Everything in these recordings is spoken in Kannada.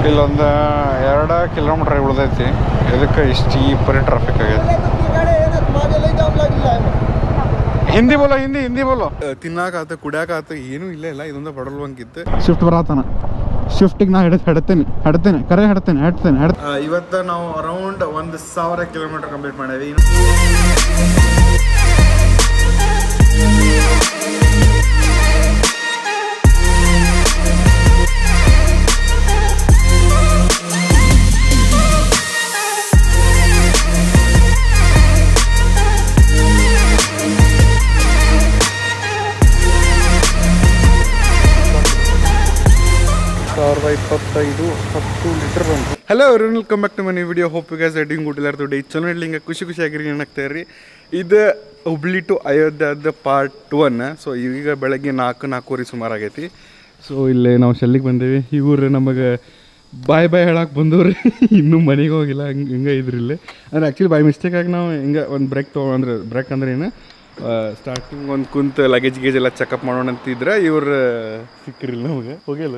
ಇಲ್ಲೊಂದು ಎರಡು ಕಿಲೋಮೀಟ್ರ್ ಉಳ್ದೈತಿ ಇದಕ್ಕೆ ಇಷ್ಟು ಈ ಪರಿ ಟ್ರಾಫಿಕ್ ಆಗೈತಿ ಹಿಂದಿ ಬೋಲೋ ಹಿಂದಿ ಹಿಂದಿ ಬೋಲೋ ತಿನ್ನಾಕ ಆತ ಕುಡಿಯಾಕ ಆತ ಏನೂ ಇಲ್ಲ ಇಲ್ಲ ಇದೊಂದು ಪೆಟ್ರೋಲ್ ಬಂಕ್ ಇತ್ತು ಶಿಫ್ಟ್ ಬರತ್ತಾನ ಶಿಫ್ಟಿಗೆ ನಾ ಹಿಡಿದು ಹೆಡ್ತೇನೆ ಹೆಡ್ತೇನೆ ಕರೆ ಹೆಡ್ತೇನೆ ಹೆಡ್ತೇನೆ ಹೆಡ್ ಇವತ್ತು ನಾವು ಅರೌಂಡ್ ಒಂದು ಸಾವಿರ ಕಿಲೋಮೀಟರ್ ಕಂಪ್ಲೀಟ್ ಮಾಡೇವಿ ಸಾವಿರದ ಇಪ್ಪತ್ತೈದು ಹತ್ತು ಲೀಟರ್ ಬಂತು hello welcome back to money video hope you guys doing ಗುಡ್ಲಾರ ದುಡ್ಡು ಚಲೋ ಹಿಂಗೆ ಖುಷಿ ಖುಷಿಯಾಗಿರಿ ಏನಾಗ್ತಾ ರೀ ಇದು ಹುಬ್ಳಿ ಟು ಅಯೋಧ್ಯದ ಪಾರ್ಟ್ ಒನ್ ಸೊ ಈಗ ಬೆಳಗ್ಗೆ ನಾಲ್ಕು ನಾಲ್ಕೂವರೆ ಸುಮಾರು ಆಗೈತಿ ಸೊ ಇಲ್ಲೇ ನಾವು ಶೆಲ್ಲಿಗೆ ಬಂದೇವಿ ಇವ್ರು ನಮಗೆ ಬಾಯ್ ಬಾಯ್ ಹೇಳಕ್ಕೆ ಬಂದವ್ರಿ ಇನ್ನೂ ಮನೆಗೆ ಹೋಗಿಲ್ಲ ಹಂಗೆ ಹಿಂಗೆ ಇದ್ರಿ ಇಲ್ಲೇ ಅಂದ್ರೆ ಆ್ಯಕ್ಚುಲಿ ಬೈ ಮಿಸ್ಟೇಕಾಗಿ ನಾವು ಹಿಂಗೆ ಒಂದು ಬ್ರೇಕ್ ತೊಗೊಂಡು ಅಂದ್ರೆ ಬ್ರೇಕ್ ಅಂದ್ರೆ ಏನು ಸ್ಟಾರ್ಟಿಂಗ್ ಒಂದು ಕುಂತು ಲಗೇಜ್ ಗೇಜ್ ಎಲ್ಲ ಚೆಕಪ್ ಮಾಡೋಣ ಅಂತಿದ್ರೆ ಇವ್ರು ಸಿಕ್ಕಿರಿಲ್ಲ ನಮಗೆ ಹೋಗಿಲ್ಲ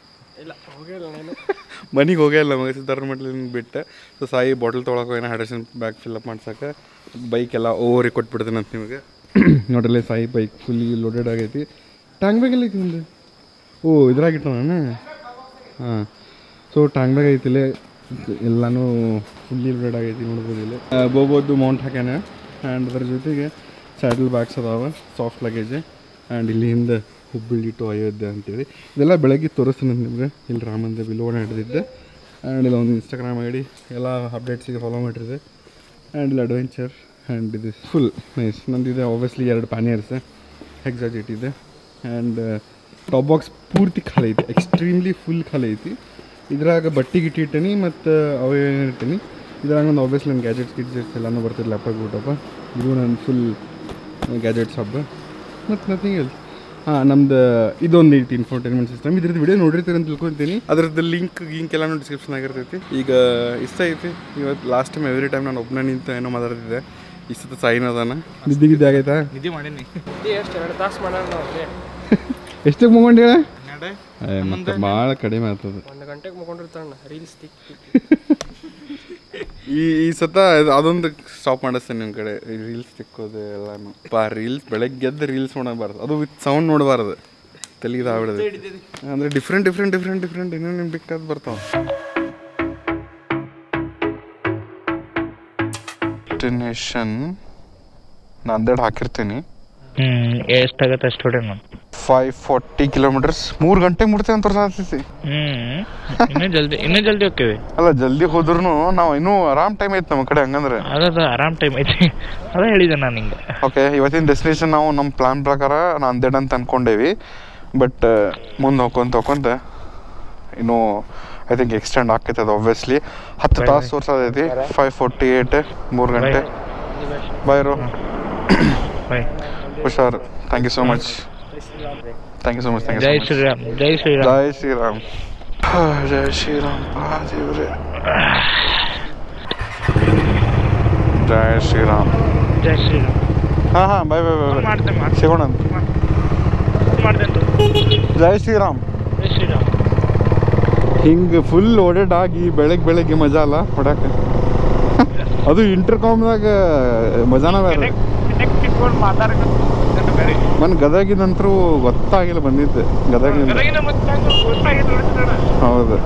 ಮನೆಗೆ ಹೋಗೇ ಇಲ್ಲ ಮಗ ಸಿದ್ಧಾರ್ಥ ಮಟ್ಲಿಂದ ಬಿಟ್ಟೆ ಸೊ ಸಾಯಿ ಬಾಟಲ್ ತೊಗೊಳಕ್ಕೆ ಏನೋ ಹೈಡ್ರೇಷನ್ ಬ್ಯಾಗ್ ಫಿಲ್ಅಪ್ ಮಾಡ್ಸಕ್ಕೆ ಬೈಕ್ ಎಲ್ಲ ಓವರಿಗೆ ಕೊಟ್ಬಿಡ್ತೀನಿ ಅಂತ ನಿಮಗೆ ನೋಡ್ರಲ್ಲ ಸಾಯಿ ಬೈಕ್ ಫುಲ್ಲಿ ಲೋಡೆಡ್ ಆಗೈತಿ ಟ್ಯಾಂಕ್ ಬ್ಯಾಗ್ ಎಲ್ಲ ಐತಿ ಒಂದು ಓ ಇದ್ರಾಗಿಟ್ಟು ನಾನು ಹಾಂ ಸೊ ಟ್ಯಾಂಕ್ ಬ್ಯಾಗ್ ಐತಿಲೆ ಎಲ್ಲನೂ ಫುಲ್ಲಿ ಲೋಡೆಡ್ ಆಗೈತಿ ನೋಡ್ಬೋದು ಇಲ್ಲಿ ಬೋಬೋದು ಮೌಂಟ್ ಹಾಕ್ಯಾನ ಆ್ಯಂಡ್ ಅದ್ರ ಜೊತೆಗೆ ಸ್ಯಾಡಲ್ ಬ್ಯಾಗ್ಸ್ ಅದಾವ ಸಾಫ್ಟ್ ಲಗೇಜ್ ಆ್ಯಂಡ್ ಇಲ್ಲಿ ಹಿಂದೆ ಹುಬ್ಬಳ್ಳಿ ಟು ಅಯೋಧ್ಯೆ ಅಂತೇಳಿ ಇದೆಲ್ಲ ಬೆಳಗ್ಗೆ ತೋರಿಸ್ತೀನಿ ನಿಮಗೆ ಇಲ್ಲಿ ರಾಮಂದ ಬಿಲೋಣ ಹಿಡಿದಿದ್ದೆ ಆ್ಯಂಡ್ ಇಲ್ಲ ಒಂದು ಇನ್ಸ್ಟಾಗ್ರಾಮ್ ಐ ಡಿ ಎಲ್ಲ ಅಪ್ಡೇಟ್ಸಿಗೆ ಫಾಲೋ ಮಾಡಿರಿದೆ ಆ್ಯಂಡ್ ಇಲ್ಲಿ ಅಡ್ವೆಂಚರ್ ಆ್ಯಂಡ್ ಇದು ಫುಲ್ ನೈಸ್ ನಂದಿದೆ ಆಬ್ವಿಯಸ್ಲಿ ಎರಡು ಪ್ಯಾನಿಯರ್ಸ್ ಎಕ್ಸಾಜಿಟ್ ಇದೆ ಆ್ಯಂಡ್ ಟಾಪ್ ಬಾಕ್ಸ್ ಪೂರ್ತಿ ಖಾಲಿ ಐತಿ ಎಕ್ಸ್ಟ್ರೀಮ್ಲಿ ಫುಲ್ ಖಾಲಿ ಐತಿ ಇದ್ರಾಗ ಬಟ್ಟೆ ಗಿಟ್ಟಿ ಇಟ್ಟೀನಿ ಮತ್ತು ಅವು ಏನು ಇರ್ತೀನಿ ಇದ್ರಾಗ ಒಂದು ಆಬ್ವಿಯಸ್ಲಿ ನನ್ನ ಗ್ಯಾಜೆಟ್ಸ್ ಗಿಡ್ಜೆಟ್ಸ್ ಎಲ್ಲನೂ ಬರ್ತದೆ ಲ್ಯಾಪ್ಟಾಪ್ ಊಟಪ್ಪ ಇದು ನನ್ನ ಫುಲ್ ಗ್ಯಾಜೆಟ್ಸ್ ಹಬ್ಬ ಮತ್ತು ನಥಿಂಗ್ ಎಲ್ಸ್ ಹಾಂ ನಮ್ದು ಇದೊಂದು ಐತಿ ಇನ್ಫೋಟೈನ್ಮೆಂಟ್ ಸಿಸ್ಟಮ್ ಇದ್ರದ್ದು ವಿಡಿಯೋ ನೋಡಿರ್ತೀರಿ ಅಂತ ತಿಳ್ಕೊತೀನಿ ಅದ್ರದ್ದು ಲಿಂಕ್ ಗಿಂಕ್ ಎಲ್ಲನೂ ಡಿಸ್ಕ್ರಿಪ್ಷನ್ ಆಗಿರ್ತೈತಿ ಈಗ ಇಷ್ಟ ಐತಿ ಇವತ್ತು ಲಾಸ್ಟ್ ಟೈಮ್ ಎವ್ರಿ ಟೈಮ್ ನಾನು ಒಬ್ಬನೇ ನಿಂತು ಏನೋ ಮಾತಾಡ್ತಿದ್ದೆ ಇಷ್ಟ ಸೈನ್ ಅದಾನ ನಿದ್ದೆ ಗಿದ್ದೆ ಆಗೈತಾ ನಿಧಿ ಮಾಡೀನಿ ಎಷ್ಟು ಎರಡು ತಾಸು ಮಾಡೋಣ ನಾವು ಎಷ್ಟಕ್ಕೆ ಮುಗೊಂಡು ಹೇಳ ಮತ್ತೆ ಭಾಳ ಕಡಿಮೆ ಆಗ್ತದೆ ಒಂದು ಗಂಟೆಗೆ ಮುಗೊಂಡಿರ್ತಾನ ರೀಲ್ಸ್ ತಿಕ್ ಈ ಈ ಸತ ಇದು ಅದೊಂದು ಸ್ಟಾಪ್ ಮಾಡಿಸ್ತೇನೆ ನಿಮ್ಮ ಕಡೆ ರೀಲ್ಸ್ ತಿಕ್ಕೋದು ಎಲ್ಲಾನು ಪಾ ರೀಲ್ಸ್ ಬೆಳಗ್ಗೆ ಎದ್ದು ರೀಲ್ಸ್ ನೋಡಬಾರ್ದು ಅದು ವಿತ್ ಸೌಂಡ್ ನೋಡಬಾರ್ದು ತಲೆಗೆ ಆಗ್ಬಿಡೋದು ಅಂದರೆ ಡಿಫ್ರೆಂಟ್ ಡಿಫ್ರೆಂಟ್ ಡಿಫ್ರೆಂಟ್ ಡಿಫ್ರೆಂಟ್ ಇನ್ನೇನು ಬೇಕಾದ್ ಬರ್ತಾವ ಡೆಸ್ಟಿನೇಷನ್ ನಾಂದೇಡ್ ಹಾಕಿರ್ತೀನಿ ಹ್ಮ್ ಎಷ್ಟಾಗತ್ತೆ ಅಷ್ಟು ಹೊಡೆ ನಾನು ಫೈವ್ ಫಾರ್ಟಿ ಕಿಲೋಮೀಟರ್ಸ್ ಮೂರು ಗಂಟೆಗೆ ಮುಡ್ತೇವೆ ಅಂತ ತೋರ್ಸಾತೈತಿ ಹ್ಮ್ ಇನ್ನೂ ಜಲ್ದಿ ಇನ್ನೂ ಜಲ್ದಿ ಹೋಗ್ತೇವೆ ಅಲ್ಲ ಜಲ್ದಿ ಹೋದ್ರೂ ನಾವು ಇನ್ನೂ ಆರಾಮ್ ಟೈಮ್ ಐತೆ ನಮ್ಮ ಕಡೆ ಹಂಗಂದ್ರೆ ಅದ ಆರಾಮ್ ಟೈಮ್ ಐತಿ ಅದ ಹೇಳಿದೆ ನಾನು ನಿಂಗೆ ಓಕೆ ಇವತ್ತಿನ ಡೆಸ್ಟಿನೇಷನ್ ನಾವು ನಮ್ಮ ಪ್ಲಾನ್ ಪ್ರಕಾರ ನಾಂದೇಡ್ ಅಂತ ಅನ್ಕೊಂಡೇವಿ ಬಟ್ ಮುಂದೆ ಹೋಗ್ಕೊಂತ ಹೋಗ್ಕೊಂತ ಇನ್ನೂ ಐ ಥಿಂಕ್ ಎಕ್ಸ್ಟೆಂಡ್ ಆಕೈತೆ ಅದು ಒಬ್ವಿಯಸ್ಲಿ ಹತ್ತು ತಾಸು ತೋರ್ಸೋದೈತಿ ಫೈವ್ ಫೋರ್ಟಿ ಏಯ್ಟ್ ಮೂರು ಗಂಟೆ ಬಾಯ್ರು ಬಾಯ್ ಹುಷಾರು thank you so much thank you so much thank ಜೈ ಯು ಶ್ರೀರಾಮ್ ಜೈ ಶ್ರೀರಾಮ್ ಜೈ ಶ್ರೀರಾಮ್ ಹಾ, ಜೈ ಶ್ರೀರಾಮ್ ಪಾ ದೇವ್ರೆ ಜೈ ಶ್ರೀರಾಮ್ ಜೈ ಶ್ರೀರಾಮ್ ಹಾಂ ಹಾಂ ಬಾಯ್ ಬಾಯ್ ಬಾಯ್ ಮಾಡ್ತೇನೆ ಬಾಯ್ ಸಿಗೋಣ ಮಾಡ್ತೇನೆ ಜೈ ಶ್ರೀರಾಮ್ ಜೈ ಶ್ರೀರಾಮ್ ಹಿಂಗೆ ಫುಲ್ ಓಡೆಡ್ ಆಗಿ ಬೆಳಗ್ಗೆ ಬೆಳಗ್ಗೆ ಮಜಾ ಅಲ್ಲ ಹೊಡಕ್ಕೆ ಅದು ಇಂಟರ್ಕಾಮ್ದಾಗ ಮಜಾನ ಬೇರೆ ಇಟ್ಕೊಂಡು ಮಾತಾಡಕ್ಕೆ ಮನ್ ಗದಗಿದಂತರೂ ಗೊತ್ತಾಗಿಲ್ಲ ಬಂದಿದ್ದು ಗದಗಿನಿಂದ ಹೌದು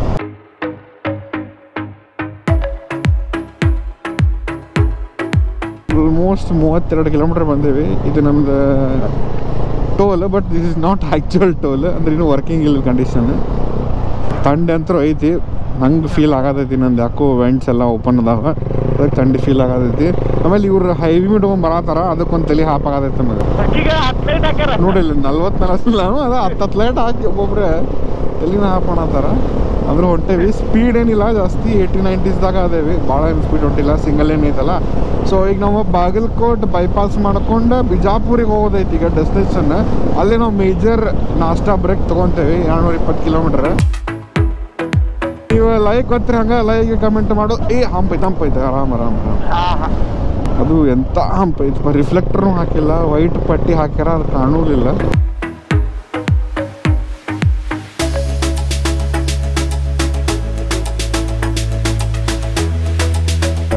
ಆಲ್ಮೋಸ್ಟ್ ಮೂವತ್ತೆರಡು ಕಿಲೋಮೀಟರ್ ಬಂದೇವಿ ಇದು ನಮ್ದು toll but this is not actual toll ಅಂದ್ರೆ ಇನ್ನೂ ವರ್ಕಿಂಗ್ ಇಲ್ಲ ಕಂಡೀಷನ್ ಥಂಡಿ ಅಂತೂ ಐತಿ ನಂಗೆ ಫೀಲ್ ಆಗತೈತಿ ನಂದು ಯಾಕೋ ವೆಂಟ್ಸ್ ಎಲ್ಲ ಓಪನ್ ಅದಾವ ಅದಕ್ಕೆ ಥಂಡಿ ಫೀಲ್ ಆಗತೈತಿ ಆಮೇಲೆ ಇವ್ರು ಹೈವಿ ಹಿಡ್ಕೊಂಡ್ ಬರತ್ತಾರ ಅದಕ್ಕೊಂದು ತಲೆ ಹಾಪ್ ಆಗತೈತಿ ನಮಗೆ ನೋಡಿಲ್ಲ ನಲ್ವತ್ತು ನಲ್ವತ್ತು ನಾನು ಅದ ಹತ್ತು ಹತ್ತು ಲೈಟ್ ಹಾಕಿ ಒಬ್ಬೊಬ್ರೆ ತಲೆನ ಹಾಪ್ ಮಾಡತ್ತಾರ ಅಂದ್ರೆ ಹೊಂಟೇವಿ ಸ್ಪೀಡ್ ಏನಿಲ್ಲ ಜಾಸ್ತಿ ಏಯ್ಟಿ ನೈಂಟೀಸ್ದಾಗ ಅದೇವಿ ಭಾಳ ಏನು ಸ್ಪೀಡ್ ಹೊಂಟಿಲ್ಲ ಸಿಂಗಲ್ ಏನ್ ಐತಲ್ಲ ಸೊ ಈಗ ನಾವು ಬಾಗಲಕೋಟ್ ಬೈಪಾಸ್ ಮಾಡ್ಕೊಂಡು ಬಿಜಾಪುರಿಗೆ ಹೋಗೋದೈತಿ ಈಗ ಡೆಸ್ಟಿನೇಷನ್ ಅಲ್ಲಿ ನಾವು ಮೇಜರ್ ನಾಷ್ಟಾ ಬ್ರೇಕ್ ತೊಗೊತೇವಿ ಎರಡ್ನೂರ ಇಪ್ಪತ್ತು ಕಿಲೋಮೀಟರ್ ನೀವು ಲೈಕ್ ಗೊತ್ತಿರ ಹಂಗ ಲೈಕ್ ಕಮೆಂಟ್ ಮಾಡು ಏ ಹಂಪ್ ಐತೆ ಹಂಪ್ ಐತೆ ಆರಾಮ್ ಆರಾಮ್ ಆರಾಮ್ ಅದು ಎಂತ ಹಂಪ್ ಐತೆ ರಿಫ್ಲೆಕ್ಟರ್ನು ಹಾಕಿಲ್ಲ ವೈಟ್ ಪಟ್ಟಿ ಹಾಕ್ಯಾರ ಅದು ಕಾಣೂಲಿಲ್ಲ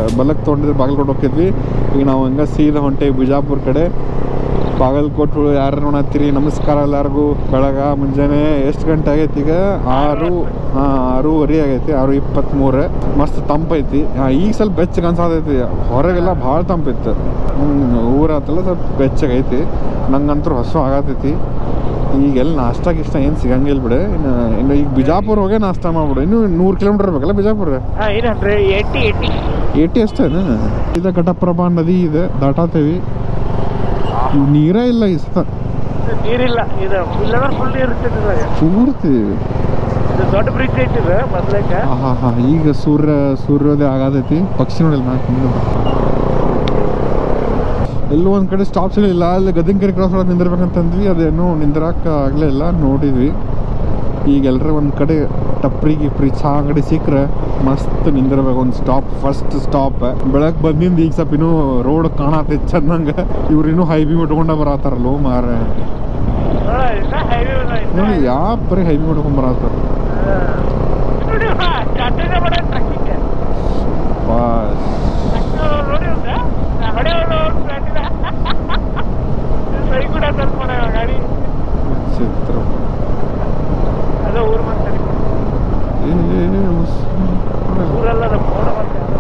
ಬಲಕ್ಕೆ ತೊಗೊಂಡಿದ್ರೆ ಬಾಗಲಕೋಟೆ ಹೋಗಿದ್ವಿ ಈಗ ನಾವು ಹಂಗೆ ಸೀದಾ ಹೊಂಟೇವಿ ಬಿಜಾಪುರ ಕಡೆ ಬಾಗಲಕೋಟೆ ಯಾರು ನೋಡತ್ತೀರಿ ನಮಸ್ಕಾರ ಎಲ್ಲರಿಗೂ ಬೆಳಗ ಮುಂಜಾನೆ ಎಷ್ಟು ಗಂಟೆ ಆಗೈತಿ ಈಗ ಆರು ಹಾಂ ಆರೂವರೆ ಆಗೈತಿ ಆರು ಇಪ್ಪತ್ತ್ಮೂರು ಮಸ್ತ್ ತಂಪೈತಿ ಆ, ಈಗ ಸ್ವಲ್ಪ ಬೆಚ್ಚಗೆ ಅನ್ಸಾತೈತಿ ಹೊರಗೆಲ್ಲ ಭಾಳ ತಂಪಿತ್ತು ಹ್ಞೂ ಊರಾತಲ್ಲ ಸ್ವಲ್ಪ ಬೆಚ್ಚಗೈತಿ ನಂಗಂತೂ ಹಸು ಆಗತೈತಿ ಈಗೆಲ್ಲ ನಾಷ್ಟ ಗಿಷ್ಟ ಏನು ಸಿಗಂಗಿಲ್ಲ ಬಿಡು ಇನ್ನು ಇನ್ನು ಈಗ ಬಿಜಾಪುರ ಹೋಗೇ ನಾಷ್ಟ ಮಾಡ್ಬಿಡು ಇನ್ನು ನೂರು ಕಿಲೋಮೀಟರ್ ಇರ್ಬೇಕಲ್ಲ ಬಿಜಾಪುರ ಹಾ ಏನಂದ್ರೆ ಏಯ್ಟಿ ಏಯ್ಟಿ ಏಟಿ ಅಷ್ಟೇನ ಇದು ಘಟಪ್ರಭಾ ನದಿ ಇದೆ ದಾಟಾತೇವಿ ನೀರೇ ಇಲ್ಲ ಈ ಸತ ನೀರಿಲ್ಲ ಇದು ಇಲ್ಲಂದ್ರೆ ಫುಲ್ ನೀರು ಇರ್ತೈತಿ ಇದ್ರಾಗ ಪೂರ್ತಿ ಇದು ದೊಡ್ಡ ಬ್ರಿಡ್ಜ್ ಐತಿ ಇದು ಮೊದ್ಲೇಕ ಹಾ ಹಾ ಈಗ ಸೂರ್ಯ ಸೂರ್ಯೋದಯ ಆಗತೈತಿ ಪಕ್ಷಿ ನೋಡಿಲ್ಲ ನಾ ಎಲ್ಲೋ ಒಂದ್ ಕಡೆ ಸ್ಟಾಪ್ ಸಿಗಲಿಲ್ಲ ಅಲ್ಲಿ ಗದಿಂಕೆರೆ ಕ್ರಾಸ್ ಒಳಗೆ ನಿಂದಿರ್ಬೇಕಂತಂದ್ವಿ ಅದೇನು ನಿಂದ್ರಾಕ ಆಗ್ಲೇ ಇಲ್ಲ ನೋಡಿದ್ವಿ ಈಗ ಎಲ್ಲರೂ ಒಂದು ಕಡೆ ಟಪ್ರಿ ಗಿಪ್ರಿ ಚಾ ಅಂಗಡಿ ಸಿಕ್ಕರೆ ಮಸ್ತ್ ನಿಂದಿರ್ಬೇಕು ಒಂದು ಸ್ಟಾಪ್ ಫಸ್ಟ್ ಸ್ಟಾಪ್ ಬೆಳಗ್ಗೆ ಬಂದಿಂದ ಈಗ ಸ್ವಲ್ಪ ಇನ್ನೂ ರೋಡ್ ಕಾಣತೈತಿ ಚಂದಂಗೆ ಇವ್ರು ಇನ್ನೂ ಹೈಬಿ ಮುಟ್ಕೊಂಡ ಬರತ್ತಾರಲ್ಲೋ ಮಾರ ಹೈವೇ ನೋಡಿ ಯಾವ ಬರೀ ಹೈಬಿ ಮುಟ್ಕೊಂಡ್ ಬರತ್ತಾರ ನೋಡಿ ಚಾಟನೆ ಮಾಡ ಟ್ರಕ್ಕಿಂಗ್ ಬಾ ನೋಡಿ ಹೌದಾ ಹೊಡೆ ಸೈ ಕೂಡ ಸ್ವಲ್ಪ ಮಾಡ ಗಾಡಿ ಚಿತ್ರ ಅದ ಊರ್ ಮಾಡ್ತಾರೆ ಏ, ಏ, ಉಸ್- ಊರೆಲ್ಲ ಅದು ಫೋನ್ ಮಾಡ್ತಾರೆ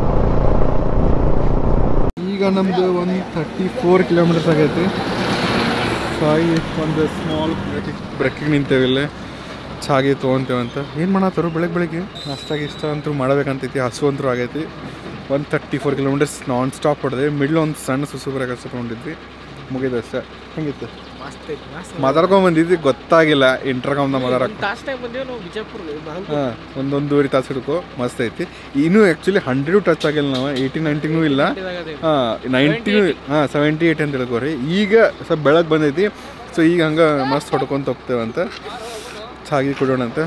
ಈಗ ನಮ್ದು ಒಂದು ಥರ್ಟಿ ಫೋರ್ ಕಿಲೋಮೀಟರ್ಸ್ ಆಗೈತಿ ಸಾಯಿ ಒಂದು ಸ್ಮಾಲ್ ಬ್ರೇಕಿಗೆ ನಿಂತೇವೆ ಇಲ್ಲೇ ಚಾಗಿ ತೊಗೊಂತೇವಂತ ಏನು ಮಾಡತ್ತಾರು ಬೆಳಗ್ಗೆ ಬೆಳಗ್ಗೆ ನಾಷ್ಟಾಗಿ ಇಷ್ಟ ಅಂತೂ ಮಾಡಬೇಕಂತೈತಿ ಹಸು ಅಂತೂ ಆಗೈತಿ ಒಂದು thirty four kilometres non stop ಹೊಡೆದೆ ಮಿಡ್ಲ್ ಒಂದು ಸಣ್ಣ ಸುಸು ಬರೋಕೆ ತೊಗೊಂಡಿದ್ವಿ ಮುಗಿದ ಅಷ್ಟೇ ಹೆಂಗಿತ್ತು ಮಸ್ತ್ ಐತಿ ಮಸ್ತ್ ಮಾತಾಡ್ಕೊಂಡ್ ಬಂದಿದ್ವಿ ಗೊತ್ತಾಗಿಲ್ಲ ಇಂಟರ್ಕಾಮ್ನ ಮಾತಾಡಕ್ಕೆ ತಾಸ್ನಾಗ ಬಂದೇವು ನಾವು ಬಿಜಾಪುರ ಬಾಗಲಕೋಟೆ ಹಾಂ ಒಂದೊಂದೂವರೆ ತಾಸು ಹಿಡ್ಕೊ ಮಸ್ತ್ ಐತಿ ಇನ್ನೂ ಆ್ಯಕ್ಚುಲಿ ಹಂಡ್ರೆಡು ಟಚ್ ಆಗಿಲ್ಲ ನಾವು ಏಯ್ಟಿ ನೈಂಟಿನೂ ಇಲ್ಲ ಹಾಂ ನೈಂಟಿನೂ ಹಾಂ ಸೆವೆಂಟಿ ಏಯ್ಟ್ ಅಂತ ಹೇಳ್ಕೋರಿ ಈಗ ಸ್ವಲ್ಪ ಬೆಳಗ್ಗೆ ಬಂದೈತಿ ಸೊ ಈಗ ಹಂಗೆ ಮಸ್ತ್ ಹೊಡ್ಕೊಂತ ಹೋಗ್ತೇವಂತ ಚಾಗಿ ಕುಡಿಯೋಣ ಅಂತ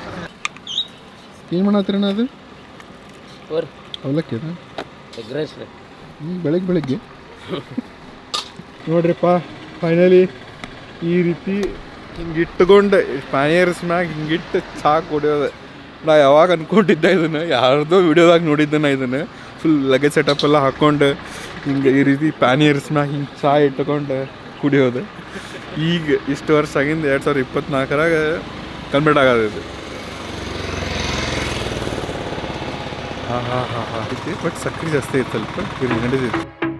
ಏನು ಮಾಡತ್ತೀರಣ್ಣ ಅದು ಅವ್ರ ಅವಲಕ್ಕಿನ ಎಗ್ ರೈಸ್ ರೀ ಬೆಳಗ್ಗೆ ಬೆಳಗ್ಗೆ ನೋಡ್ರಿಪ್ಪ ಫೈನಲಿ ಈ ರೀತಿ ಹಿಂಗೆ ಇಟ್ಕೊಂಡು ಪ್ಯಾನಿಯರ್ಸ್ ಮ್ಯಾಗ ಹಿಂಗಿಟ್ಟು ಚಾ ಕುಡಿಯೋದು ನಾ ಯಾವಾಗ ಅನ್ಕೊಂಡಿದ್ದೆ ಇದನ್ನು ಯಾರ್ದೋ ವಿಡಿಯೋದಾಗ ನೋಡಿದ್ದೆ ನಾ ಇದನ್ನು ಫುಲ್ ಲಗೇಜ್ ಸೆಟಪ್ ಎಲ್ಲ ಹಾಕ್ಕೊಂಡು ಹಿಂಗೆ ಈ ರೀತಿ ಪ್ಯಾನಿಯರ್ಸ್ ಮ್ಯಾಗ ಹಿಂಗೆ ಚಾ ಇಟ್ಕೊಂಡು ಕುಡಿಯೋದು ಈಗ ಇಷ್ಟು ವರ್ಷ ಆಗಿಂದ ಎರಡು ಸಾವಿರದ ಇಪ್ಪತ್ನಾಲ್ಕರಾಗ ಕನ್ವರ್ಟ್ ಆಗೋದು ಇದು ಹಾಂ ಹಾಂ ಹಾಂ ಹಾಂ ಐತಿ ಬಟ್ ಸಕ್ಕರೆ ಜಾಸ್ತಿ ಐತೆ ಸ್ವಲ್ಪ ಇದು ನಡೀತೈತಿ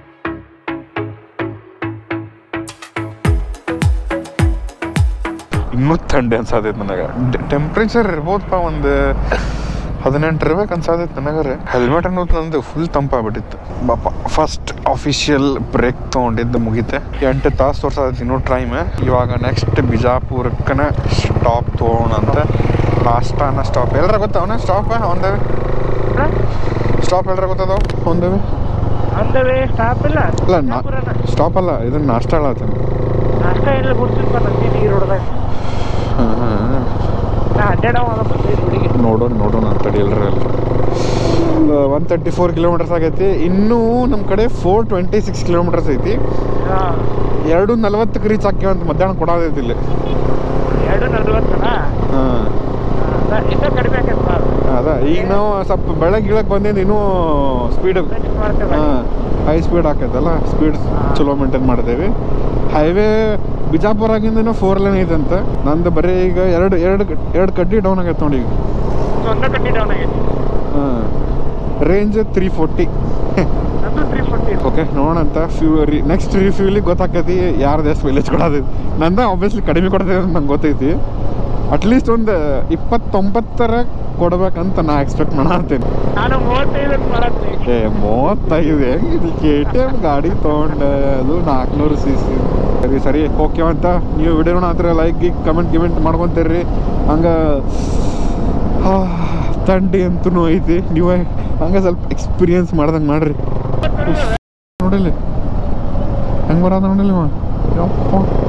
ಇನ್ನೂ ಥಂಡಿ ಅನ್ಸಾತೈತೆ ನನಗೆ ಟೆಂಪ್ರೇಚರ್ ಇರ್ಬೋದಪ್ಪ ಒಂದು ಹದಿನೆಂಟು ಇರ್ಬೇಕು ಅನ್ಸಾತೈತೆ ನನಗರೆ ಹೆಲ್ಮೆಟ್ ಅನ್ನೋದು ನಂದು ಫುಲ್ ತಂಪಾಗ್ಬಿಟ್ಟಿತ್ತು ಬಾಪ ಫಸ್ಟ್ ಅಫಿಷಿಯಲ್ ಬ್ರೇಕ್ ತೊಗೊಂಡಿದ್ದು ಮುಗಿತೆ ಎಂಟು ತಾಸು ತೋರ್ಸಾತೈತಿ ಇನ್ನೂ ಟೈಮ್ ಇವಾಗ ನೆಕ್ಸ್ಟ್ ಬಿಜಾಪುರಕ್ಕನ ಸ್ಟಾಪ್ ತೊಗೋಣ ಅಂತ ನಾಷ್ಟಾನ ಸ್ಟಾಪ್ ಎಲ್ಲರ ಗೊತ್ತವನ ಸ್ಟಾಪ್ ಒಂದವೆ ಸ್ಟಾಪ್ ಎಲ್ಲರ ಗೊತ್ತದವ ಒಂದವೆ ಅಂದವೇ ಸ್ಟಾಪ್ ಇಲ್ಲ ಅಲ್ಲ ನಾ ಸ್ಟಾಪ್ ಅಲ್ಲ ಇದನ್ನ ನಾಷ್ಟ ಹೇಳತ್ತೀನಿ ನಾಷ್ಟ ಎಲ್ಲ ಬಿಡ್ತಿಲ್ಪ ನಂದಿ ನೀರು ಹೊಡೆದಾಗ ಹಾಂ ಹಾಂ ನಾ ಅಡ್ಡಾಡವ ಅದ ಬಂದಿದ್ದು ಹುಡುಗಿ ನೋಡೋಣ ನೋಡೋಣ ಅಂತ ಎಲ್ರಿ ಒನ್ ತರ್ಟಿ ಫೋರ್ ಕಿಲೋಮೀಟರ್ಸ್ ಆಗೈತಿ ಇನ್ನೂ ನಮ್ಮ ಕಡೆ ಫೋರ್ ಟ್ವೆಂಟಿ ಸಿಕ್ಸ್ ಕಿಲೋಮೀಟರ್ಸ್ ಐತಿ ಹಾಂ ಎರಡು ನಲ್ವತ್ತಕ್ಕೆ ರೀಚ್ ಆಕ್ಯವ ಅಂತ ಮಧ್ಯಾಹ್ನ ಕೊಡೋದೈತಿ ಇಲ್ಲಿ ಎರಡು ನಲ್ವತ್ತನ ಹಾಂ ಇನ್ನೂ ಕಡಿಮೆ ಆಗೈತೆ ಅದ ಈಗ ನಾವು ಸ್ವಲ್ಪ ಬೆಳಗ್ಗೆ ಗಿಳಕ್ಕೆ ಬಂದಿಂದ ಇನ್ನೂ ಸ್ಪೀಡ್ ಮಾಡ್ತೇವೆ ಹಾಂ ಹೈ ಸ್ಪೀಡ್ ಆಕೈತಲ್ಲ ಸ್ಪೀಡ್ ಚಲೋ ಮೇಂಟೈನ್ ಮಾಡ್ತೇವೆ ಹೈವೇ ಬಿಜಾಪುರಾಗಿಂದ ಫೋರ್ ಲೈನ್ ಐತಂತ ನಂದು ಬರೀ ಈಗ ಎರಡು ಎರಡು ಎರಡು ಕಡ್ಡಿ ಡೌನ್ ಆಗೈತೆ ನೋಡಿ ಈಗ ಒಂದ ಕಟ್ಟಿ ಡೌನ್ ಆಗೈತಿ ಹಾಂ ರೇಂಜ್ ತ್ರೀ ಫೋರ್ಟಿ ನಂದು ತ್ರೀ ಫೋರ್ಟಿ ಓಕೆ ನೋಡೋಣ ಅಂತ ಫ್ಯೂ ರೀ ನೆಕ್ಸ್ಟ್ ರಿಫ್ಯೂಲಿಗೆ ಗೊತ್ತಾಕೈತಿ ಯಾರ್ದು ಎಷ್ಟು ಮೈಲೇಜ್ ಕೊಡೋದೈತಿ ನಂದ ಆಬ್ವಿಯಸ್ಲಿ ಕಡಿಮೆ ಕೊಡ್ತೈತೆ ಅಂತ ನಂಗೆ ಗೊತ್ತೈತಿ ಅಟ್ಲೀಸ್ಟ್ ಒಂದು ಇಪ್ಪತ್ತೊಂಬತ್ತರ ಕೊಡ್ಬೇಕಂತ ನಾ ಎಕ್ಸ್ಪೆಕ್ಟ್ ಮಾಡತ್ತೀನಿ ನಾನು ಮೂವತ್ತೈದು ಮಾಡತ್ತೀನಿ ಏ ಮೂವತ್ತೈದು ಹೆಂಗೆ ಕೆ ಟಿ ಎಮ್ ಗಾಡಿ ತೊಗೊಂಡೆ ಅದು ನಾಲ್ಕುನೂರು ಸಿ ಸಿ ಸರಿ ಸರಿ ಓಕೆ ಅಂತ ನೀವು ವಿಡಿಯೋನ ಹತ್ರ ಲೈಕ್ ಗಿಕ್ ಕಮೆಂಟ್ ಗಿಮೆಂಟ್ ಮಾಡ್ಕೊತೀರಿ ಹಂಗೆ ಥಂಡಿ ಅಂತೂ ಐತಿ ನೀವೇ ಹಂಗೆ ಸ್ವಲ್ಪ ಎಕ್ಸ್ಪೀರಿಯನ್ಸ್ ಮಾಡ್ದಂಗೆ ಮಾಡ್ರಿ ನೋಡಿಲ್ಲಿ ಹೆಂಗೆ ಬರೋದ ನೋಡಿಲ್ಲ ಇವ. ಯಪ್ಪ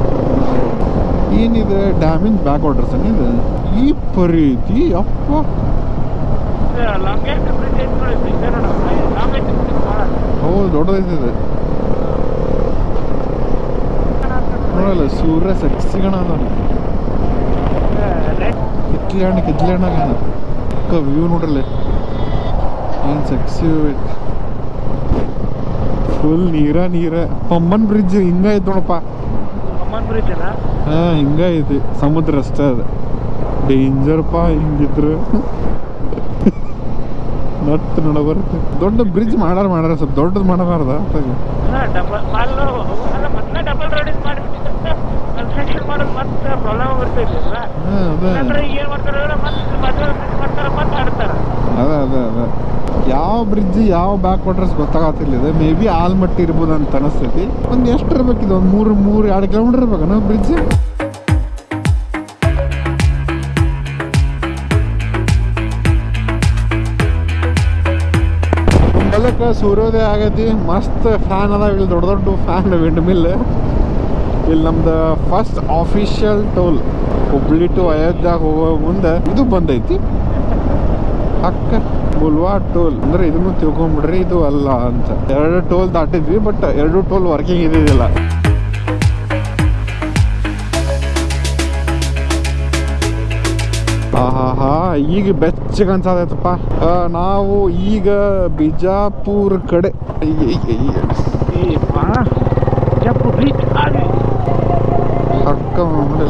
ಏನಿದೆ ಡ್ಯಾಮೇಜ್ ಬ್ಯಾಕ್ ಆರ್ಡರ್ಸ್ ಇದು ಈ ಪರೀತಿ ಅಪ್ಪ ಲಾಂಗೆಸ್ಟ್ ಬ್ರಿಡ್ಜ್ ಐತಿ ನೋಡಿ ಇದೆ ನೋಡ ಲಾಂಗೆಸ್ಟ್ ಬ್ರಿಡ್ಜ್ ಭಾಳ ಹೌದು ದೊಡ್ಡದೈತೆ ಇದು ನೋಡಲ್ಲ ಸೂರ್ಯ ಸೆಕ್ಸಿಗಣ ಅದ ರೆಡ್ ಕಿತ್ಲಿ ಹಣ್ಣು ಕಿತ್ಲಿ ಹಣ್ಣಾಗ ವ್ಯೂ ನೋಡ್ರಲ್ಲಿ ಏನು ಸೆಕ್ಸಿ ಫುಲ್ ನೀರ ನೀರ ಪಮ್ಮನ್ ಬ್ರಿಡ್ಜ್ ಹಿಂಗ ಐತ್ ನೋಡಪ್ಪ ಅಮ್ಮನ್ ಬ್ರಿಡ್ಜ್ ಅಲ್ಲ ಹಾ ಹಿಂಗ ಐತಿ ಸಮುದ್ರ ಅಷ್ಟೇ ಅದು ಡೇಂಜರ್ಪಾ ಹಿಂಗಿದ್ರು ನಟ್ ನೋಡ ಬರುತ್ತೆ ದೊಡ್ಡ ಬ್ರಿಡ್ಜ್ ಮಾಡಾರ ಮಾಡಾರ ಸ್ವಲ್ಪ ದೊಡ್ಡದು ಮಾಡಬಾರ್ದ ಹಾ ಡಬಲ್ ಅಲ್ಲ ಅಲ್ಲ ಮತ್ತೆ ಡಬಲ್ ರೋಡ್ ಮಾಡಿಬಿಟ್ಟು ಕನ್ಸ್ಟ್ರಕ್ಷನ್ ಮಾಡೋದು ಮತ್ತೆ ಪ್ರಾಬ್ಲಮ್ ಬರ್ತಿರ್ಲಿಲ್ಲ ಹಾ ಅದ ಅಂದ್ರೆ ಈಗ ಏನ್ ಮಾಡ್ತಾರೆ ಅಂದ್ರೆ ಮತ್ತೆ ಮತ್ತೆ ಮಾಡ್ತಾರ ಮತ್ತೆ ಆಡ್ತಾರ ಅದ ಅದ ಅದ ಯಾವ ಬ್ರಿಡ್ಜ್ ಯಾವ ಬ್ಯಾಕ್ ವಾಟರ್ಸ್ ಗೊತ್ತಾಗತ್ತಿಲ್ಲ ಇದು ಮೇ ಬಿ ಆಲ್ಮಟ್ಟಿ ಇರ್ಬೋದು ಅಂತ ಅನಿಸ್ತೈತಿ ಒಂದು ಎಷ್ಟು ಇರ್ಬೇಕು ಇದು ಒಂದು ಮೂರು ಮೂರು ಎರಡು ಕಿಲೋಮೀಟರ್ ಇರ್ಬೇಕನ ಬ್ರಿಡ್ಜ್ ಬಲಕ್ಕೆ ಸೂರ್ಯೋದಯ ಆಗೈತಿ ಮಸ್ತ್ ಫ್ಯಾನ್ ಅದಾವ ಇಲ್ಲಿ ದೊಡ್ಡ ದೊಡ್ಡ ಫ್ಯಾನ್ ವಿಂಡ್ ಮಿಲ್ ಇಲ್ಲಿ ನಮ್ದು first official toll Hubli to ಅಯೋಧ್ಯಾಗ ಹೋಗೋ ಮುಂದೆ ಇದು ಬಂದೈತಿ ಅಕ್ಕ ಬುಲ್ವಾ ಟೋಲ್ ಅಂದ್ರೆ ಇದನ್ನು ತಿಳ್ಕೊಂಬಿಡ್ರಿ ಇದು ಅಲ್ಲ ಅಂತ ಎರಡು ಟೋಲ್ ದಾಟಿದ್ವಿ ಬಟ್ ಎರಡು ಟೋಲ್ ವರ್ಕಿಂಗ್ ಇದ್ದಿದ್ದಿಲ್ಲ ಆಹಾ ಈಗ ಬೆಚ್ಚಗೆ ಅನ್ಸಾದೈತಪ್ಪ ಆ, ನಾವು ಈಗ ಬಿಜಾಪುರ ಕಡೆ ಅಯ್ಯ, ಅಯ್ಯ, ಅಯ್ಯ. ಏ ಬಾ ಜಪ್ಪು ಬೀಚ್ ಆಗಿ ಅಕ್ಕ ನೋಡಿ.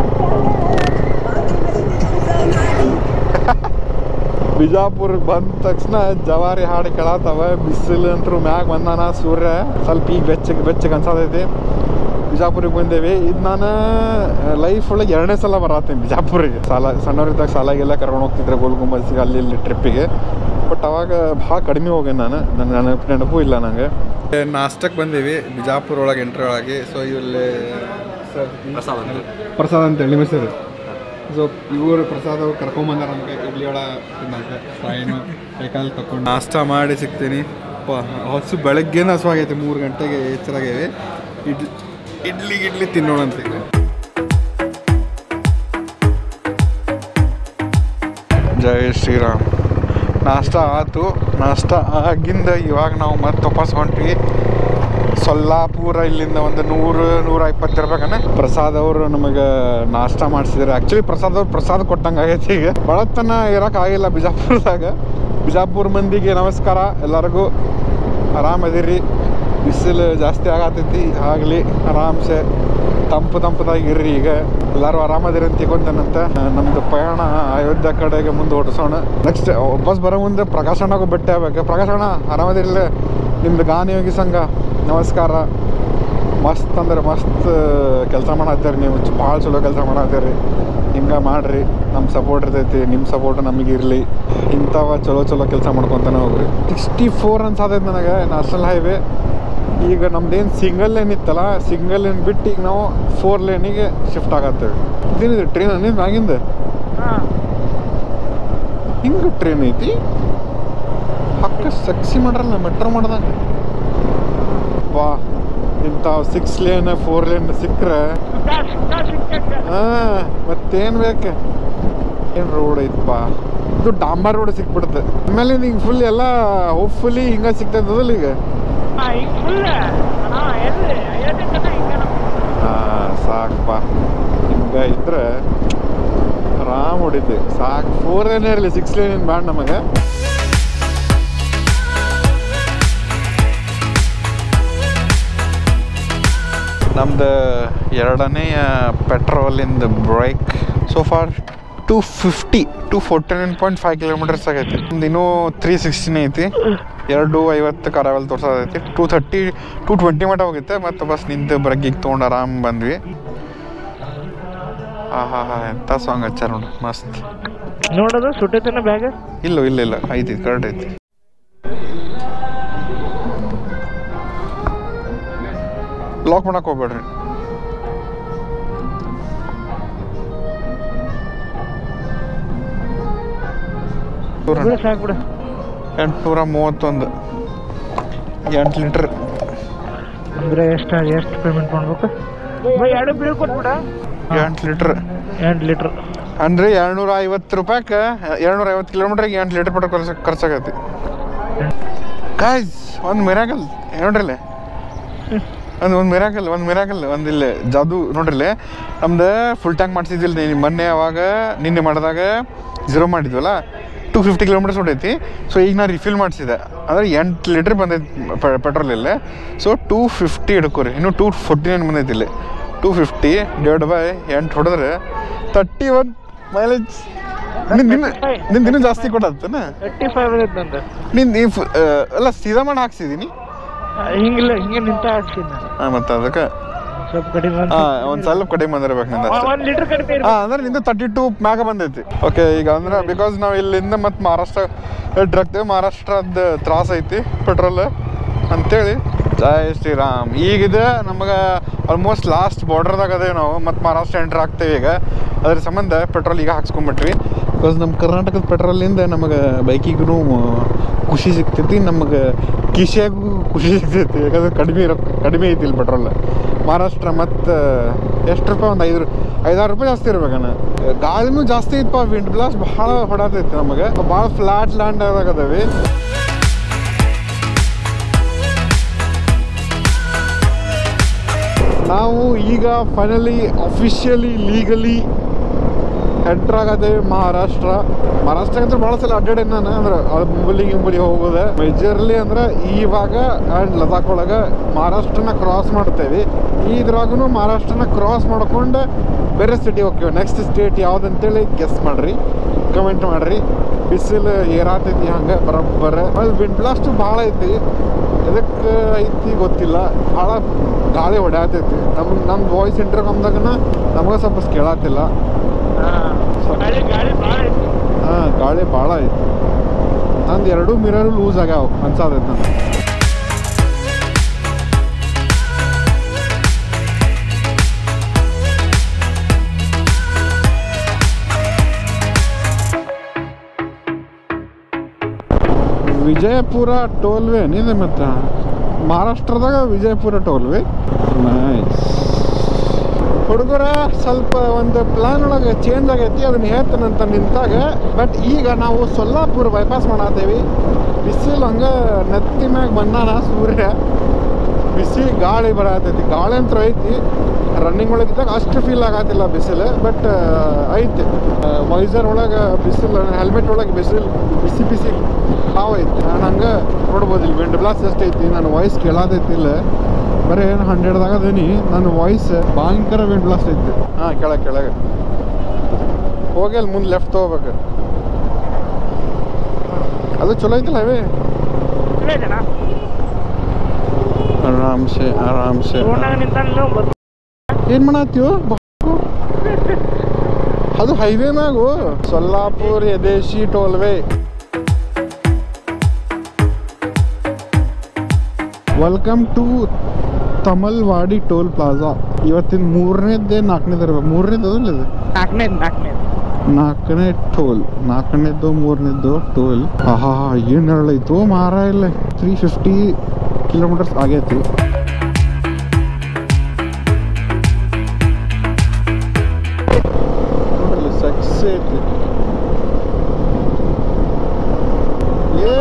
ಬಿಜಾಪುರಕ್ಕೆ ಬಂದ ತಕ್ಷಣ ಜವಾರಿ ಹಾಡು ಕೇಳತ್ತವ ಬಿಸಿಲು ಅಂತೂ ಮ್ಯಾಗ ಬಂದಾನ ಸೂರ್ಯ ಸ್ವಲ್ಪ ಈಗ ಬೆಚ್ಚಗೆ ಬೆಚ್ಚಗೆ ಅನ್ಸತೈತಿ ಬಿಜಾಪುರಿಗೆ ಬಂದೇವಿ ಇದು ನಾನು ಲೈಫ್ ಒಳಗೆ ಎರಡನೇ ಸಲ ಬರತ್ತೀನಿ ಬಿಜಾಪುರಿಗೆ ಸಾಲ ಸಣ್ಣವರಿದ್ದಾಗ ಸಾಲಾಗೆಲ್ಲ ಕರ್ಕೊಂಡು ಹೋಗ್ತಿದ್ರೆ ಗೋಲ್ ಗುಂಬಸ್ಸಿಗೆ ಅಲ್ಲಿ ಇಲ್ಲಿ ಟ್ರಿಪ್ಪಿಗೆ ಬಟ್ ಅವಾಗ ಭಾಳ ಕಡಿಮೆ ಹೋಗೇನಿ ನಾನು ನನ್ನ ನೆನಪು ನೆನಪು ಇಲ್ಲ ನಂಗೆ ನಾಷ್ಟಕ್ಕೆ ಬಂದೀವಿ ಬಿಜಾಪುರ ಒಳಗೆ ಎಂಟ್ರಿ ಒಳಗೆ ಸೊ ಇಲ್ಲಿ ಪ್ರಸಾದ್ ಅಂತ ಪ್ರಸಾದ್ ಅಂತ ಹೇಳಿ ಹೆಸರು ಸೊ ಇವರು ಪ್ರಸಾದ್ ಅವ್ರು ಕರ್ಕೊಂಬಂದಾರ ನಮಗೆ ಇಡ್ಲಿ ಒಳ ತಿನ್ನಕ್ಕೆ ಫ್ರೈನು ಕೈಕಾಲು ತಕೊಂಡು ನಾಷ್ಟ ಮಾಡಿ ಸಿಗ್ತೀನಿ ಪ ಹೊಸ ಬೆಳಗ್ಗೆನ ಹಸುವಾಗೈತೆ ಮೂರು ಗಂಟೆಗೆ ಎಚ್ಚರಾಗೇವಿ ಇಡ್ಲಿ ಇಡ್ಲಿ ಇಡ್ಲಿ ತಿನ್ನೋಣ ಅಂತ ಈಗ ಜೈ ಶ್ರೀರಾಮ್ ನಾಷ್ಟ ಆತು ನಾಷ್ಟ ಆಗಿಂದ ಇವಾಗ ನಾವು ಮತ್ತೆ ವಾಪಸ್ ಹೊಂಟ್ವಿ ಸೊಲ್ಲಾಪುರ ಇಲ್ಲಿಂದ ಒಂದು ನೂರು ನೂರ ಇಪ್ಪತ್ತು ಇರ್ಬೇಕನ ಪ್ರಸಾದ್ ಅವರು ನಮಗೆ ನಾಷ್ಟ ಮಾಡಿಸಿದ್ರು ಆ್ಯಕ್ಚುಲಿ ಪ್ರಸಾದ್ ಅವ್ರು ಪ್ರಸಾದ್ ಕೊಟ್ಟಂಗೆ ಆಗೈತಿ ಈಗ ಬಳತನ ಇರೋಕೆ ಆಗಿಲ್ಲ ಬಿಜಾಪುರದಾಗ ಬಿಜಾಪುರ ಮಂದಿಗೆ ನಮಸ್ಕಾರ ಎಲ್ಲರಿಗೂ ಆರಾಮದಿರಿ ಬಿಸಿಲು ಜಾಸ್ತಿ ಆಗತೈತಿ ಆಗಲಿ ಆರಾಮ್ಸೆ ತಂಪು ತಂಪದಾಗಿ ಇರ್ರಿ ಈಗ ಎಲ್ಲರೂ ಆರಾಮದಿರಿ ಅಂತ ತಿಳ್ಕೊಂತೇನಂತ ನಮ್ದು ಪಯಣ ಅಯೋಧ್ಯ ಕಡೆಗೆ ಮುಂದುವರ್ಸೋಣ ನೆಕ್ಸ್ಟ್ ವಾಪಸ್ ಬರೋ ಮುಂದೆ ಪ್ರಕಾಶ್ ಅಣ್ಣಗೂ ಭೇಟಿ ಆಗ್ಬೇಕು ಪ್ರಕಾಶ್ ಅಣ್ಣ ಆರಾಮದಿರಲಿ ನಿಮ್ದು ಗಾನಯೋಗಿ ಸಂಘ ನಮಸ್ಕಾರ ಮಸ್ತ್ ಅಂದ್ರೆ ಮಸ್ತ್ ಕೆಲಸ ಮಾಡತ್ತೀರಿ ನೀವು ಭಾಳ ಚಲೋ ಕೆಲಸ ಮಾಡತ್ತೀರಿ ಹಿಂಗೆ ಮಾಡ್ರಿ ನಮ್ಮ ಸಪೋರ್ಟ್ ಇರ್ತೈತಿ ನಿಮ್ಮ ಸಪೋರ್ಟ್ ನಮಗೆ ಇರಲಿ ಇಂಥವ ಚಲೋ ಚಲೋ ಕೆಲಸ ಮಾಡ್ಕೊತಾನೆ ಹೋಗ್ರಿ ಸಿಕ್ಸ್ಟಿ ಫೋರ್ ಅನ್ಸಾದೈತೆ ನನಗೆ ನ್ಯಾಷನಲ್ ಹೈವೇ ಈಗ ನಮ್ದೇನು ಸಿಂಗಲ್ ಲೇನ್ ಇತ್ತಲ್ಲ ಸಿಂಗಲ್ ಲೇನ್ ಬಿಟ್ಟು ಈಗ ನಾವು ಫೋರ್ ಲೇನಿಗೆ ಶಿಫ್ಟ್ ಆಗತ್ತೇವೆ ಇದೇನಿದೆ ಟ್ರೈನ್ ಅನ್ನಿದ್ ಮ್ಯಾಗಿಂದ ಹಾ ಹಿಂಗೆ ಟ್ರೈನ್ ಐತಿ ಪಕ್ಕ ಸಕ್ಸಿ ಮಾಡ್ರಲ್ಲ ಮೆಟ್ರೋ ಮಾಡ್ದಂಗೆ ವಾ ಇಂಥ ಸಿಕ್ಸ್ ಲೇನ್ ಫೋರ್ ಲೇನ್ ಸಿಕ್ಕರೆ ಸುತ್ತ ಸುತ್ತ ಸಿಕ್ತಕ್ಕ ಹಾಂ ಮತ್ತೇನು ಬೇಕು ಏನು ರೋಡ್ ಐತಪ್ಪ ಇದು ಡಾಂಬರ್ ರೋಡ್ ಸಿಕ್ಬಿಡುತ್ತೆ ಆಮೇಲೆ ನಿಂಗೆ ಫುಲ್ ಎಲ್ಲ ಹೋಪ್ಫುಲಿ ಹಿಂಗೆ ಸಿಗ್ತದಲ್ಲ ಈಗ ಹಾ ಈಗ ಫುಲ್ ಹಾ ಎಲ್ಲಿ ಅಯೋಧ್ಯೆ ತನಕ ಹಿಂಗ ಹಾಂ ಸಾಕಪ್ಪ ಹಿಂಗೆ ಇದ್ರೆ ಆರಾಮ್ ಹೊಡಿತಿ ಸಾಕು ಫೋರ್ ಲೇನೇ ಇರಲಿ ಸಿಕ್ಸ್ ಲೇನ್ ಏನು ಬೇಡ ನಮಗೆ ನಮ್ದು ಎರಡನೆಯ ಪೆಟ್ರೋಲಿಂದ break so far two fifty two forty nine point five kilometres ಆಗೈತಿ ನಮ್ದು ಇನ್ನೂ ತ್ರೀ ಸಿಕ್ಸ್ಟಿನೇ ಐತಿ ಎರಡು ಐವತ್ತು ಕರಾವಲ್ ತೋರ್ಸೋದೈತಿ ಟೂ ಥರ್ಟಿ ಟು ಟ್ವೆಂಟಿ ಮಟ ಹೋಗಿತ್ತೆ ಮತ್ತು ಬಸ್ ನಿಂತು ಬ್ರಗ್ಗಿಗೆ ತೊಗೊಂಡು ಆರಾಮ್ ಬಂದ್ವಿ ಆಹಾ ಹಾ ಎಂಥ ಸಾಂಗ್ ಹಚ್ಚಾರ ನೋಡು ಮಸ್ತ್ ನೋಡೋದು ಸುಟ್ಟೈತನ ಬ್ಯಾಗ್ ಇಲ್ಲ ಇಲ್ಲ ಇಲ್ಲ ಐತಿ ಕರೆಕ್ಟ್ ಐತಿ ಲಾಕ್ ಮಾಡಕ್ ಹೋಗ್ಬೇಡ್ರಿ ಬಿಡು ಸಾಕು ಬಿಡು ಎಂಟುನೂರ ಮೂವತ್ತೊಂದು ಎಂಟು ಲೀಟ್ರ್ ಅಂದ್ರೆ ಎಷ್ಟು ಎಷ್ಟು ಪೇಮೆಂಟ್ ಮಾಡ್ಬೇಕು ಬೈ ಎರಡು ಬಿಲ್ ಕೊಟ್ಬಿಡ ಎಂಟು ಲೀಟ್ರ್ ಎಂಟು ಲೀಟ್ರ್ ಅಂದ್ರೆ ಎರಡ್ನೂರ ಐವತ್ತು ರೂಪಾಯಿಗೆ ಎರಡ್ನೂರ ಐವತ್ತು ಕಿಲೋಮೀಟ್ರಿಗೆ ಎಂಟು ಲೀಟರ್ ಪೆಟ್ರೋಲ್ ಖರ್ಚು ಖರ್ಚಾಗತ್ತೆ ಗಾಯ್ಸ್ ಒಂದು ಮಿರಾಕಲ್ ನೋಡ್ರಿಲ್ಲ ಒಂದು ಒಂದು ಮಿರಾಕಲ್ ಒಂದು ಮಿರಾಕಲ್ ಒಂದು ಇಲ್ಲಿ ಜಾದು ನೋಡ್ರಿಲ್ಲ ನಮ್ದು ಫುಲ್ ಟ್ಯಾಂಕ್ ಮಾಡಿಸಿದ್ದಿಲ್ಲ ನೀನು ಮೊನ್ನೆ ಅವಾಗ ನಿನ್ನೆ ಮಾಡಿದಾಗ ಝೀರೋ ಮಾಡಿದ್ವಲ್ಲ ಟು ಫಿಫ್ಟಿ ಕಿಲೋಮೀಟರ್ಸ್ ಹೊಡೈತಿ ಸೊ ಈಗ ನಾನು ರಿಫಿಲ್ ಮಾಡಿಸಿದೆ ಅಂದರೆ ಎಂಟು ಲೀಟ್ರ್ ಬಂದೈತಿ ಪೆಟ್ರೋಲ್ ಇಲ್ಲೇ ಸೊ ಟೂ ಫಿಫ್ಟಿ ಹಿಡ್ಕೋರಿ ಇನ್ನು ಟೂ ಫೋರ್ಟಿ ನೈನ್ ಬಂದೈತಿ ಇಲ್ಲಿ ಟೂ ಫಿಫ್ಟಿ ಡಿವೈಡ್ ಬೈ ಎಂಟು ಹೊಡೆದ್ರೆ ತರ್ಟಿ ಒನ್ ಮೈಲೇಜ್ ನಿನ್ನ ನಿನ್ನ ನಿನ್ನ ಇನ್ನೂ ಜಾಸ್ತಿ ಕೊಡತ್ತನ ತರ್ಟಿ ಫೈವ್ ಆಗೈತೆ ನಂದು ನಿನ್ನ ನೀವು ಎಲ್ಲ ಸೀದಾ ಮಾಡಿ ಹಾಕ್ಸಿದೀನಿ ಹಿಂಗಿಲ್ಲ ಹಿಂಗೆ ನಿಂತ ಹಾಕ್ತೀನಿ ನಾನು ಹಾಂ ಮತ್ತು ಅದಕ್ಕೆ ಸ್ವಲ್ಪ ಕಡಿಮೆ ಅಂತ ಹಾಂ ಒಂದು ಸ್ವಲ್ಪ ಕಡಿಮೆ ಬಂದಿರ್ಬೇಕು ನಿಂದ ಅಷ್ಟೇ ಒಂದ್ ಲೀಟರ್ ಕಡಿಮೆ ಹಾ ಅಂದ್ರೆ ನಿಂದು ತರ್ಟಿ ಟು ಮ್ಯಾಗ ಬಂದೈತಿ ಓಕೆ ಈಗ ಅಂದ್ರೆ ಬಿಕಾಸ್ ನಾವು ಇಲ್ಲಿಂದ ಮತ್ತೆ ಮಹಾರಾಷ್ಟ್ರ ಇಟ್ಟಿರ್ತೇವೆ ಮಹಾರಾಷ್ಟ್ರದ ತ್ರಾಸ ಐತಿ ಪೆಟ್ರೋಲ್ ಅಂತೇಳಿ ಜೈ ಶ್ರೀರಾಮ್ ಈಗಿದೆ ನಮಗೆ ಆಲ್ಮೋಸ್ಟ್ ಲಾಸ್ಟ್ ಬಾರ್ಡರ್ದಾಗ ಅದೇ ನಾವು ಮತ್ತೆ ಮಹಾರಾಷ್ಟ್ರ ಎಂಟ್ರ್ ಆಗ್ತೇವೆ ಈಗ ಅದ್ರ ಸಂಬಂಧ ಪೆಟ್ರೋಲ್ ಈಗ ಹಾಕ್ಸ್ಕೊಂಬಿಟ್ವಿ ಬಿಕಾಸ್ ನಮ್ಮ ಕರ್ನಾಟಕದ ಪೆಟ್ರೋಲಿಂದ ನಮಗೆ ಬೈಕಿಗೂ ಖುಷಿ ಸಿಗ್ತೈತಿ ನಮಗೆ ಕಿಶೆಗೂ ಖುಷಿ ಸಿಗ್ತೈತಿ ಯಾಕಂದ್ರೆ ಕಡಿಮೆ ಇರೋ ಕಡಿಮೆ ಐತಿ ಇಲ್ಲಿ ಪೆಟ್ರೋಲ್ ಮಹಾರಾಷ್ಟ್ರ ಮತ್ತು ಎಷ್ಟು ರೂಪಾಯಿ ಒಂದು ಐದು ಐದಾರು ರೂಪಾಯಿ ಜಾಸ್ತಿ ಇರ್ಬೇಕಣ್ಣ ಗಾಳಿನೂ ಜಾಸ್ತಿ ಐತಪ್ಪ ವಿಂಡ್ ಬ್ಲಾಸ್ಟ್ ಭಾಳ ಹೊಡತೈತಿ ನಮಗೆ ಭಾಳ ಫ್ಲಾಟ್ ಲ್ಯಾಂಡ್ ಅದಾಗದವಿ ನಾವು ಈಗ ಫೈನಲಿ ಅಫಿಷಿಯಲಿ ಲೀಗಲಿ ಎಂಟ್ರ್ ಆಗತ್ತೇವೆ ಮಹಾರಾಷ್ಟ್ರ ಮಹಾರಾಷ್ಟ್ರ ಅಂದ್ರೆ ಭಾಳ ಸಲ ಅಡ್ಡಾಡೇನಿ ನಾನು ಅಂದ್ರೆ ಅದು ಮುಂಬಲಿ ಗಿಂಬಲಿ ಹೋಗೋದು ಮೇಜರ್ಲಿ ಅಂದ್ರೆ ಇವಾಗ ಆ್ಯಂಡ್ ಲದಾಖ್ ಒಳಗೆ ಮಹಾರಾಷ್ಟ್ರನ ಕ್ರಾಸ್ ಮಾಡ್ತೇವೆ ಇದ್ರಾಗೂ ಮಹಾರಾಷ್ಟ್ರನ ಕ್ರಾಸ್ ಮಾಡ್ಕೊಂಡು ಬೇರೆ ಸಿಟಿ ಹೋಗ್ತೇವೆ ನೆಕ್ಸ್ಟ್ ಸ್ಟೇಟ್ ಯಾವ್ದಂತೇಳಿ ಗೆಸ್ ಮಾಡ್ರಿ ಕಮೆಂಟ್ ಮಾಡ್ರಿ ಬಿಸಿಲು ಏರಾತೈತಿ ಹಂಗೆ ಬರೋಬ್ಬರ ಅದು ವಿಂಡ್ ಬ್ಲಾಸ್ಟ್ ಭಾಳ ಐತಿ ಎದಕ್ಕೆ ಐತಿ ಗೊತ್ತಿಲ್ಲ ಭಾಳ ಗಾಳಿ ಹೊಡ್ಯಾತೈತಿ ನಮ್ಮ ನಮ್ಮ ವಾಯ್ಸ್ ಇಂಟರ್ಕಮ್ದಾಗನ ನಮಗೆ ಸ್ವಲ್ಪ ಕೇಳತ್ತಿಲ್ಲ ಹಾ. ಗಾಳಿ ಗಾಳಿ ಭಾಳ ಐತಿ ಹಾಂ ಗಾಳಿ ಭಾಳ ಐತಿ ನಂದು ಎರಡೂ ಮಿರರು ಲೂಸ್ ಆಗ್ಯಾವ ಅನ್ಸಾದೈತೆ ನನಗೆ ವಿಜಯಪುರ ಟೋಲ್ವೇ ಏನಿದೆ ಮತ್ತೆ ಮಹಾರಾಷ್ಟ್ರದಾಗ ವಿಜಯಪುರ ಟೋಲ್ವೇ ನೈಸ್ ಹುಡುಗರ ಸ್ವಲ್ಪ ಒಂದು ಪ್ಲಾನ್ ಒಳಗೆ ಚೇಂಜ್ ಆಗೈತಿ ಅದನ್ನ ಹೇಳ್ತಾನಂತ ನಿಂತಾಗ ಬಟ್ ಈಗ ನಾವು ಸೊಲ್ಲಾಪುರ ಬೈಪಾಸ್ ಮಾಡತ್ತೇವಿ ಬಿಸಿಲು ಹಂಗೆ ನೆತ್ತಿ ಮ್ಯಾಗ ಬಂದಾನ ಸೂರ್ಯ ಬಿಸಿ ಗಾಳಿ ಬರತೈತಿ ಗಾಳಿ ಅಂತೂ ಐತಿ ರನ್ನಿಂಗ್ ಒಳಗಿದ್ದಾಗ ಅಷ್ಟು ಫೀಲ್ ಆಗತ್ತಿಲ್ಲ ಬಿಸಿಲು ಬಟ್ ಐತಿ ವೈಸರ್ ಒಳಗೆ ಬಿಸಿಲು ಹೆಲ್ಮೆಟ್ ಒಳಗೆ ಬಿಸಿಲು ಬಿಸಿ ಬಿಸಿ ಹಾವು ಐತಿ ನಾನು ಹಂಗೆ ನೋಡ್ಬೋದು ಇಲ್ಲಿ ವಿಂಡ್ ಬ್ಲಾಸ್ಟ್ ಎಷ್ಟು ಐತಿ ನನ್ನ ವಾಯ್ಸ್ ಕೇಳಾತೈತಿ ಇಲ್ಲ ಬರೀ ಏನು ಹಂಡ್ರೆಡ್ದಾಗ ಅದೀನಿ ನನ್ನ ವಾಯ್ಸ್ ಭಯಂಕರ ವಿಂಡ್ ಬ್ಲಾಸ್ಟ್ ಐತಿ ಹಾಂ ಕೆಳಗೆ ಕೆಳಗೆ ಹೋಗಿ ಅಲ್ಲಿ ಮುಂದೆ ಲೆಫ್ಟ್ ತೊಗೋಬೇಕು ಅದು ಚಲೋ ಐತಿಲ್ಲ ಅವೇ ಚಲೋ ಐತೆನಾ ಆರಾಮ್ಸೆ ಆರಾಮ್ಸೆ ರೋಡ್ನಾಗ ನಿಂತಾನ ನೀವು ಗೊತ್ತ ಏನ್ ಮಾಡತ್ತೀವ ಅದು ಹೈವೇ ಮ್ಯಾಗು ಸೊಲ್ಲಾಪುರ್ ಯದೇಶಿ tollway welcome to Tamalwadi toll plaza ಇವತ್ತಿನ ಮೂರನೇದೇ ನಾಲ್ಕನೇದು ಇರ್ಬೇಕು ಮೂರನೇದು ಅದಲ್ಲ ಇದು ನಾಲ್ಕನೇ ನಾಲ್ಕನೇ ನಾಲ್ಕನೇ ಟೋಲ್ ನಾಲ್ಕನೇದು ಮೂರನೇದು ಟೋಲ್ ಆಹಾ ಏನು ಹೇಳೈತು ಮಾರ ಇಲ್ಲ ತ್ರೀ ಫಿಫ್ಟಿ ಕಿಲೋಮೀಟರ್ಸ್ ಆಗೈತಿ ನೋಡ್ರಿ ಸಕ್ಸ್ ಐತಿ ಏ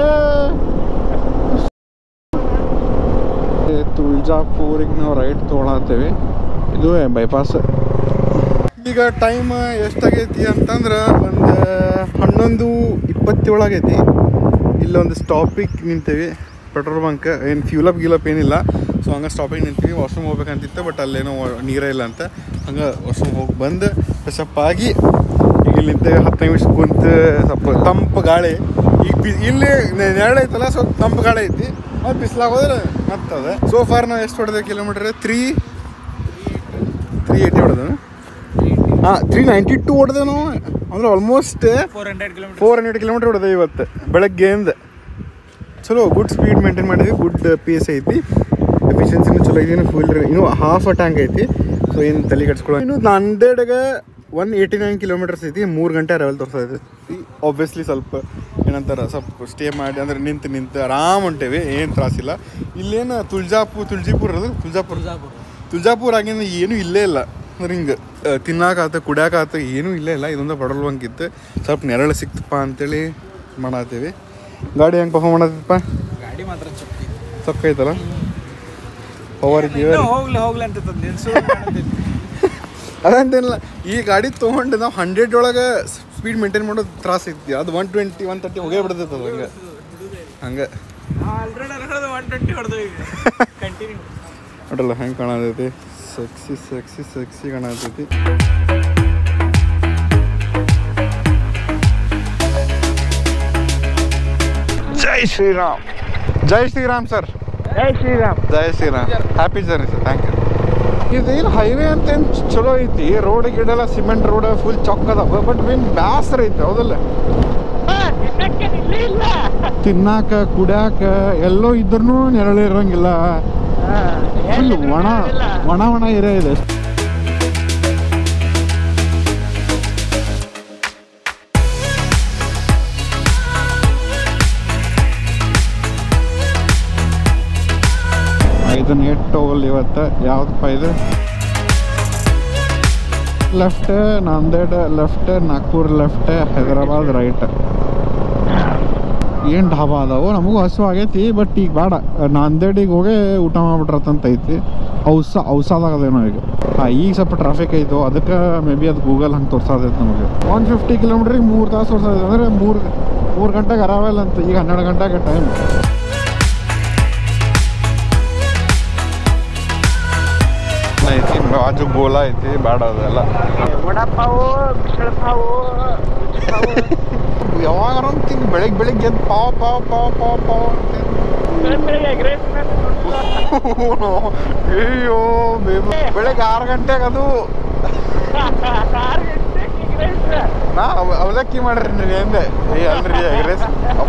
ಏ, ತುಳ್ಜಾಪುರಿಗೆ ನಾವು ರೈಟ್ ತೊಗೊಳತ್ತೇವೆ ಇದು ಬೈಪಾಸ್ ಈಗ ಟೈಮ್ ಎಷ್ಟಾಗೈತಿ ಅಂತಂದ್ರೆ ಒಂದು ಹನ್ನೊಂದು ಇಪ್ಪತ್ತೇಳಾಗೈತಿ ಇಲ್ಲೊಂದು ಸ್ಟಾಪಿಗೆ ನಿಂತೇವಿ ಪೆಟ್ರೋಲ್ ಬಂಕ್ ಏನು ಫ್ಯೂಲಪ್ ಗೀಲಪ್ ಏನಿಲ್ಲ ಸೊ ಹಂಗೆ ಸ್ಟಾಪಿಗೆ ನಿಂತೀವಿ ವಾಶ್ರೂಮ್ ಹೋಗ್ಬೇಕಂತಿತ್ತು ಬಟ್ ಅಲ್ಲೇನೋ ವ- ನೀರೇ ಇಲ್ಲ ಅಂತ ಹಂಗೆ ವಾಶ್ರೂಮ್ ಹೋಗಿ ಬಂದು ಫ್ರೆಶಪ್ ಆಗಿ ಈಗ ಇಲ್ಲಿ ನಿಂತೇವೆ ಹತ್ತು ನಿಮಿಷ ಕುಂತು ಸ್ವಲ್ಪ ತಂಪು ಗಾಳಿ ಈಗ ಬಿ ಇಲ್ಲಿ ನೆರಳು ಐತಲ್ಲ ಸ್ವಲ್ಪ ತಂಪು ಗಾಳಿ ಐತಿ ಮತ್ತು ಬಿಸಿಲಾಗ ಹೋದ್ರೆ ಮತ್ತದ ಸೊ ಫಾರ್ ನಾವು ಎಷ್ಟು ಹೊಡೆದ ಕಿಲೋಮೀಟ್ರ್ ತ್ರೀ ತ್ರೀ ಏಯ್ಟಿ ಹೊಡೆದ ಹಾಂ ತ್ರೀ ನೈಂಟಿ ಟು ಹೊಡೆದೆ ನಾವು ಅಂದ್ರೆ almost four hundred kilometre four hundred kilometre ಹೊಡೆದೆ ಇವತ್ತು ಬೆಳಗ್ಗೆಯಿಂದ ಚಲೋ ಗುಡ್ ಸ್ಪೀಡ್ ಮೇಂಟೈನ್ ಮಾಡಿದ್ವಿ ಗುಡ್ ಪೇಸ್ ಐತಿ ಎಫಿಷಿಯನ್ಸಿನೂ ಚಲೋ ಐತಿ ಇನ್ನು ಫುಲ್ ಇನ್ನೂ ಹಾಫ್ ಅ ಟ್ಯಾಂಕ್ ಐತಿ ಸೊ ಏನು ತಲೆ ಕಟ್ಸ್ಕೊಳ್ಳೋ ಇನ್ನು ನಂದೇಡ್ಗೆ ಒನ್ ಏಯ್ಟಿ ನೈನ್ ಕಿಲೋಮೀಟರ್ಸ್ ಐತಿ ಮೂರು ಗಂಟೆ ರೆವೆಲ್ ತೋರಿಸ್ತೈತಿ ಆಬ್ವಿಯಸ್ಲಿ ಸ್ವಲ್ಪ ಏನಂತಾರೆ ಸ್ವಲ್ಪ ಸ್ಟೇ ಮಾಡಿ ಅಂದ್ರೆ ನಿಂತು ನಿಂತು ಆರಾಮ್ ಹೊಂಟೇವಿ ಏನು ತ್ರಾಸಿಲ್ಲ ಇಲ್ಲೇನು ತುಳ್ಜಾಪುರ್ ತುಳ್ಜಿಪುರ್ ಅದು ತುಳ್ಜಾಪುರ್ ತುಳ್ಜಾಪುರ ಆಗಿಂದ ಏನೂ ಇಲ್ಲೇ ಇಲ್ಲ ಅಂದ್ರೆ ಹಿಂಗೆ ತಿನ್ನಾಕಾತ ಕುಡಿಯಾಕಾತ ಏನೂ ಇಲ್ಲೇ ಇಲ್ಲ ಇದೊಂದು ಪೆಟ್ರೋಲ್ ಬಂಕ್ ಇತ್ತು ಸ್ವಲ್ಪ ನೆರಳು ಸಿಕ್ತಪ್ಪ ಅಂತೇಳಿ ಮಾಡತ್ತೀವಿ ಗಾಡಿ ಹೆಂಗೆ ಪರ್ಫಾರ್ಮ್ ಮಾಡತ್ತಪ್ಪ ಗಾಡಿ ಮಾತ್ರ ಚುಕ್ಕಿ ಸೊಕ್ಕ ಐತಲ್ಲ ಪವರ್ ಇದೆಯೋ ಹೋಗ್ಲಿ ಹೋಗ್ಲಿ ಅಂತ ನಿಲ್ಸು ಅದಂತೇನಿಲ್ಲ ಈ ಗಾಡಿ ತೊಗೊಂಡು ನಾವು ಹಂಡ್ರೆಡ್ ಒಳಗೆ ಸ್ಪೀಡ್ ಮೇಂಟೈನ್ ಮಾಡೋದು ತ್ರಾಸ ಐತಿ ಅದು ಒನ್ ಟ್ವೆಂಟಿ ಒನ್ ತರ್ಟಿ ಹೋಗೇ ಬಿಡ್ತೈತೆ ಅದು ಹಂಗೆ ಹಂಗೆ ಆಲ್ರೆಡಿ ಒನ್ ಟ್ವೆಂಟಿ ಹೊಡೆದು ಈಗ ಕಂಟಿನ್ಯೂ ನೋಡಲ್ಲ ಹೆಂಗೆ ಕಾಣತೈತಿ ಸೆಕ್ಸಿ ಸೆಕ್ಸಿ ಸೆಕ್ಸಿ ಕಾಣತೈತಿ ಜೈ ಶ್ರೀರಾಮ್ ಜೈ ಶ್ರೀರಾಮ್ ಸರ್ ಜೈ ಶ್ರೀರಾಮ್ ಜೈ ಶ್ರೀರಾಮ್ happy journey sir thank you ಇದೇನು ಹೈವೇ ಅಂತ ಏನು ಚಲೋ ಐತಿ ರೋಡ್ ಗಿಡೆಲ್ಲ ಸಿಮೆಂಟ್ ರೋಡ್ ಫುಲ್ ಚೊಕ್ಕ ಅದಾವ ಬಟ್ ಮೇನ್ ಬ್ಯಾಸರ ಐತಿ ಹೌದಲ್ಲ ಹಾ, ತಿನ್ನಕ್ಕೆ ನಿಲ್ಲೇ ಇಲ್ಲ ತಿನ್ನಾಕ ಕುಡ್ಯಾಕ ಎಲ್ಲೋ ಇದ್ರೂ ನೆರಳು ಇರಂಗಿಲ್ಲ ಹಾ, ಫುಲ್ ಎಲ್ಲಿ ಒಣ ಇಲ್ಲ. ಒಣ ಒಣ ಏರಿಯಾ ಇದೆ ಇದನ್ನ ಎಟ್ಟು ಹೋಗಲ್ಲ ಇವತ್ತು ಯಾವ್ದಪ್ಪ ಇದು left Nanded left Nagpur left Hyderabad right ಏನು ಢಾಬಾ ಅದಾವು ನಮಗೂ ಹಸು ಆಗೈತಿ ಬಟ್ ಈಗ ಬೇಡ ನಾಂದೇಡಿಗೆ ಹೋಗಿ ಊಟ ಮಾಡ್ಬಿಟ್ರತ್ತಂತ ಐತಿ ಔಸ ಔಸಾದಾಗದೇನೋ ಈಗ ಹಾಂ ಈಗ ಸ್ವಲ್ಪ ಟ್ರಾಫಿಕ್ ಐತು ಅದಕ್ಕೆ ಮೇ ಬಿ ಅದು ಗೂಗಲ್ ಹಂಗೆ ತೋರ್ಸೋದೈತೆ ನಮಗೆ ಒನ್ ಫಿಫ್ಟಿ ಕಿಲೋಮೀಟ್ರಿಗೆ ಮೂರು ತಾಸು ತೋರ್ಸೋದೈತೆ ಅಂದರೆ ಮೂರು ಮೂರು ಗಂಟೆಗೆ ಅರಾವಲ್ ಅಂತ ಈಗ ಹನ್ನೆರಡು ಗಂಟೆಗೆ ಟೈಮ್ ಐತಿ ಬಾಜು ಗೋಲಾ ಐತಿ ಬೇಡ ಅದೆಲ್ಲ ವಡಪಾವು ಮಿಸಳ ಪಾವು ರುಚಿ ಪಾವು ಯಾವಾಗಾರ ತಿಂಗ್ ಬೆಳಿಗ್ಗೆ ಬೆಳಿಗ್ಗೆ ಎದ್ದು ಪಾವ್ ಪಾವ್ ಪಾವ್ ಪಾವ್ ಪಾವ್ ಅಂತ ಬೆಳಗ್ಗೆ ಬೆಳಗ್ಗೆ egg rice ನಾನು ನೋಡಿಲ್ಲ. ಅಯ್ಯೋ ಬೇಬಿ ಬೆಳಿಗ್ಗೆ ಆರು ಗಂಟೆಗೆ ಅದು ಆರು ಗಂಟೆಗೆ egg rice. ನಾ ಅವ- ಅವಲಕ್ಕಿ ಮಾಡ್ರಿ ನೀವು ಎಂದೆ ಏ ಅಲ್ರಿ ಎಗ್ರೆಸ್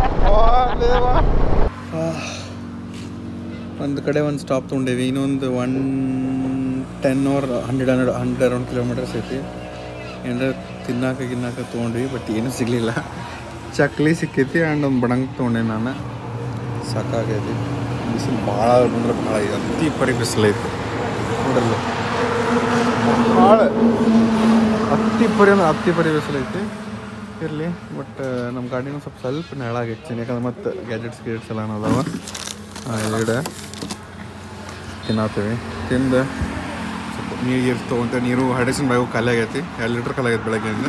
ಒಂದು ಕಡೆ ಒಂದು ಸ್ಟಾಪ್ ತೊಗೊಂಡೇವಿ ಇನ್ನೊಂದು one ten hour hundred hundred hundred around kilometres ಐತಿ ಏನಾರ ತಿನ್ನಾಕ ಗಿನ್ನಾಕ ತೊಗೊಂಡ್ವಿ ಬಟ್ ಏನೂ ಸಿಗಲಿಲ್ಲ ಚಕ್ಲಿ ಸಿಕ್ಕೈತಿ ಆ್ಯಂಡ್ ಒಂದು ಬಡಂಗ್ ತೊಗೊಂಡೆ ನಾನು ಸಾಕಾಗೈತಿ ಬಿಸಿಲು ಭಾಳ ಅಂದ್ರೆ ಭಾಳ ಇದೆ ಅತಿ ಪರಿ ಬಿಸಿಲೈತಿ ನೋಡಲ್ಲ ಭಾಳ ಹತ್ತಿ ಪರಿ ಅಂದ್ರೆ ಹತ್ತಿ ಪರಿ ಬಿಸಿಲೈತಿ ಇರಲಿ ಬಟ್ ನಮ್ಮ ಗಾಡಿನೂ ಸ್ವಲ್ಪ ಸ್ವಲ್ಪ ನೆಳಾಗೈತಿ ಯಾಕಂದ್ರೆ ಮತ್ತೆ ಗ್ಯಾಜೆಟ್ಸ್ ಗಿಜೆಟ್ಸ್ ಎಲ್ಲ ಅದಾವ ಎರಡು ತಿನ್ನತ್ತೀವಿ ತಿಂದು ಸ್ವಲ್ಪ ನೀರು ಗೀರು ತೊಗೊಂತ ನೀರು ಹೈಡ್ರೇಷನ್ ಬ್ಯಾಗು ಖಾಲಿ ಆಗೈತಿ ಎರಡು ಲೀಟ್ರ್ ಖಾಲಿ ಆಗೈತೆ ಬೆಳಗ್ಗೆಯಿಂದ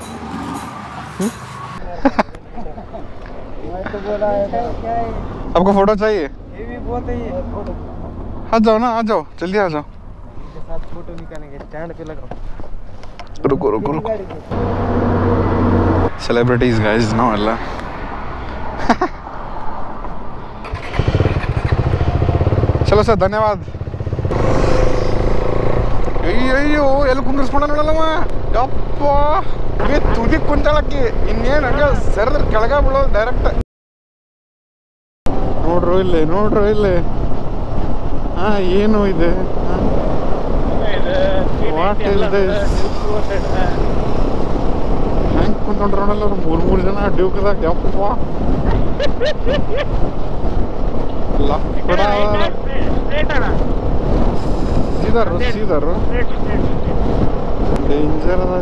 आपको फोटो चाहिए ये भी बहुत है ये फोटो आ जाओ ना आ जाओ जल्दी आ जाओ के साथ फोटो निकालेंगे स्टैंड पे लगाओ रुको रुको रुको ಸೆಲೆಬ್ರಿಟೀಸ್ ಗೈಸ್ ನಾವೆಲ್ಲ ಚಲೋ ಸರ್ ಧನ್ಯವಾದ ಅಯ್ಯಯ್ಯೋ ಎಲ್ಲಿ ಕುಂದ್ರಿಸ್ಕೊಂಡ ನೋಡಲ್ಲವ ಯಪ್ಪ ಹಂಗೆ ತುದಿ ಕುಂತಾಳಕ್ಕಿ ಇನ್ನೇನು ಹಂಗೆ ಸೆರದ್ರ ಕೆಳಗ ಬೀಳೋದು ಡೈರೆಕ್ಟ್ ನೋಡ್ರು ಇಲ್ಲಿ ನೋಡ್ರು ಇಲ್ಲಿ ಹಾ ಏನು ಇದೆ ಹಾ What is this? ಹೆಂಗ್ ಕುಂತ್ಕೊಂಡ್ರ ನೋಡಲ್ಲ ಅವ್ರು ಮೂರ್ ಮೂರ್ ಜನ ಡ್ಯೂಕ್ದಾಗ ಯಪ್ಪ ಲಕ್ಕಡ Straight ಅಣ್ಣ. ಸೀದಾರು ಸೀದಾರು Straight, straight, straight. ಡೇಂಜರ್ ಅದ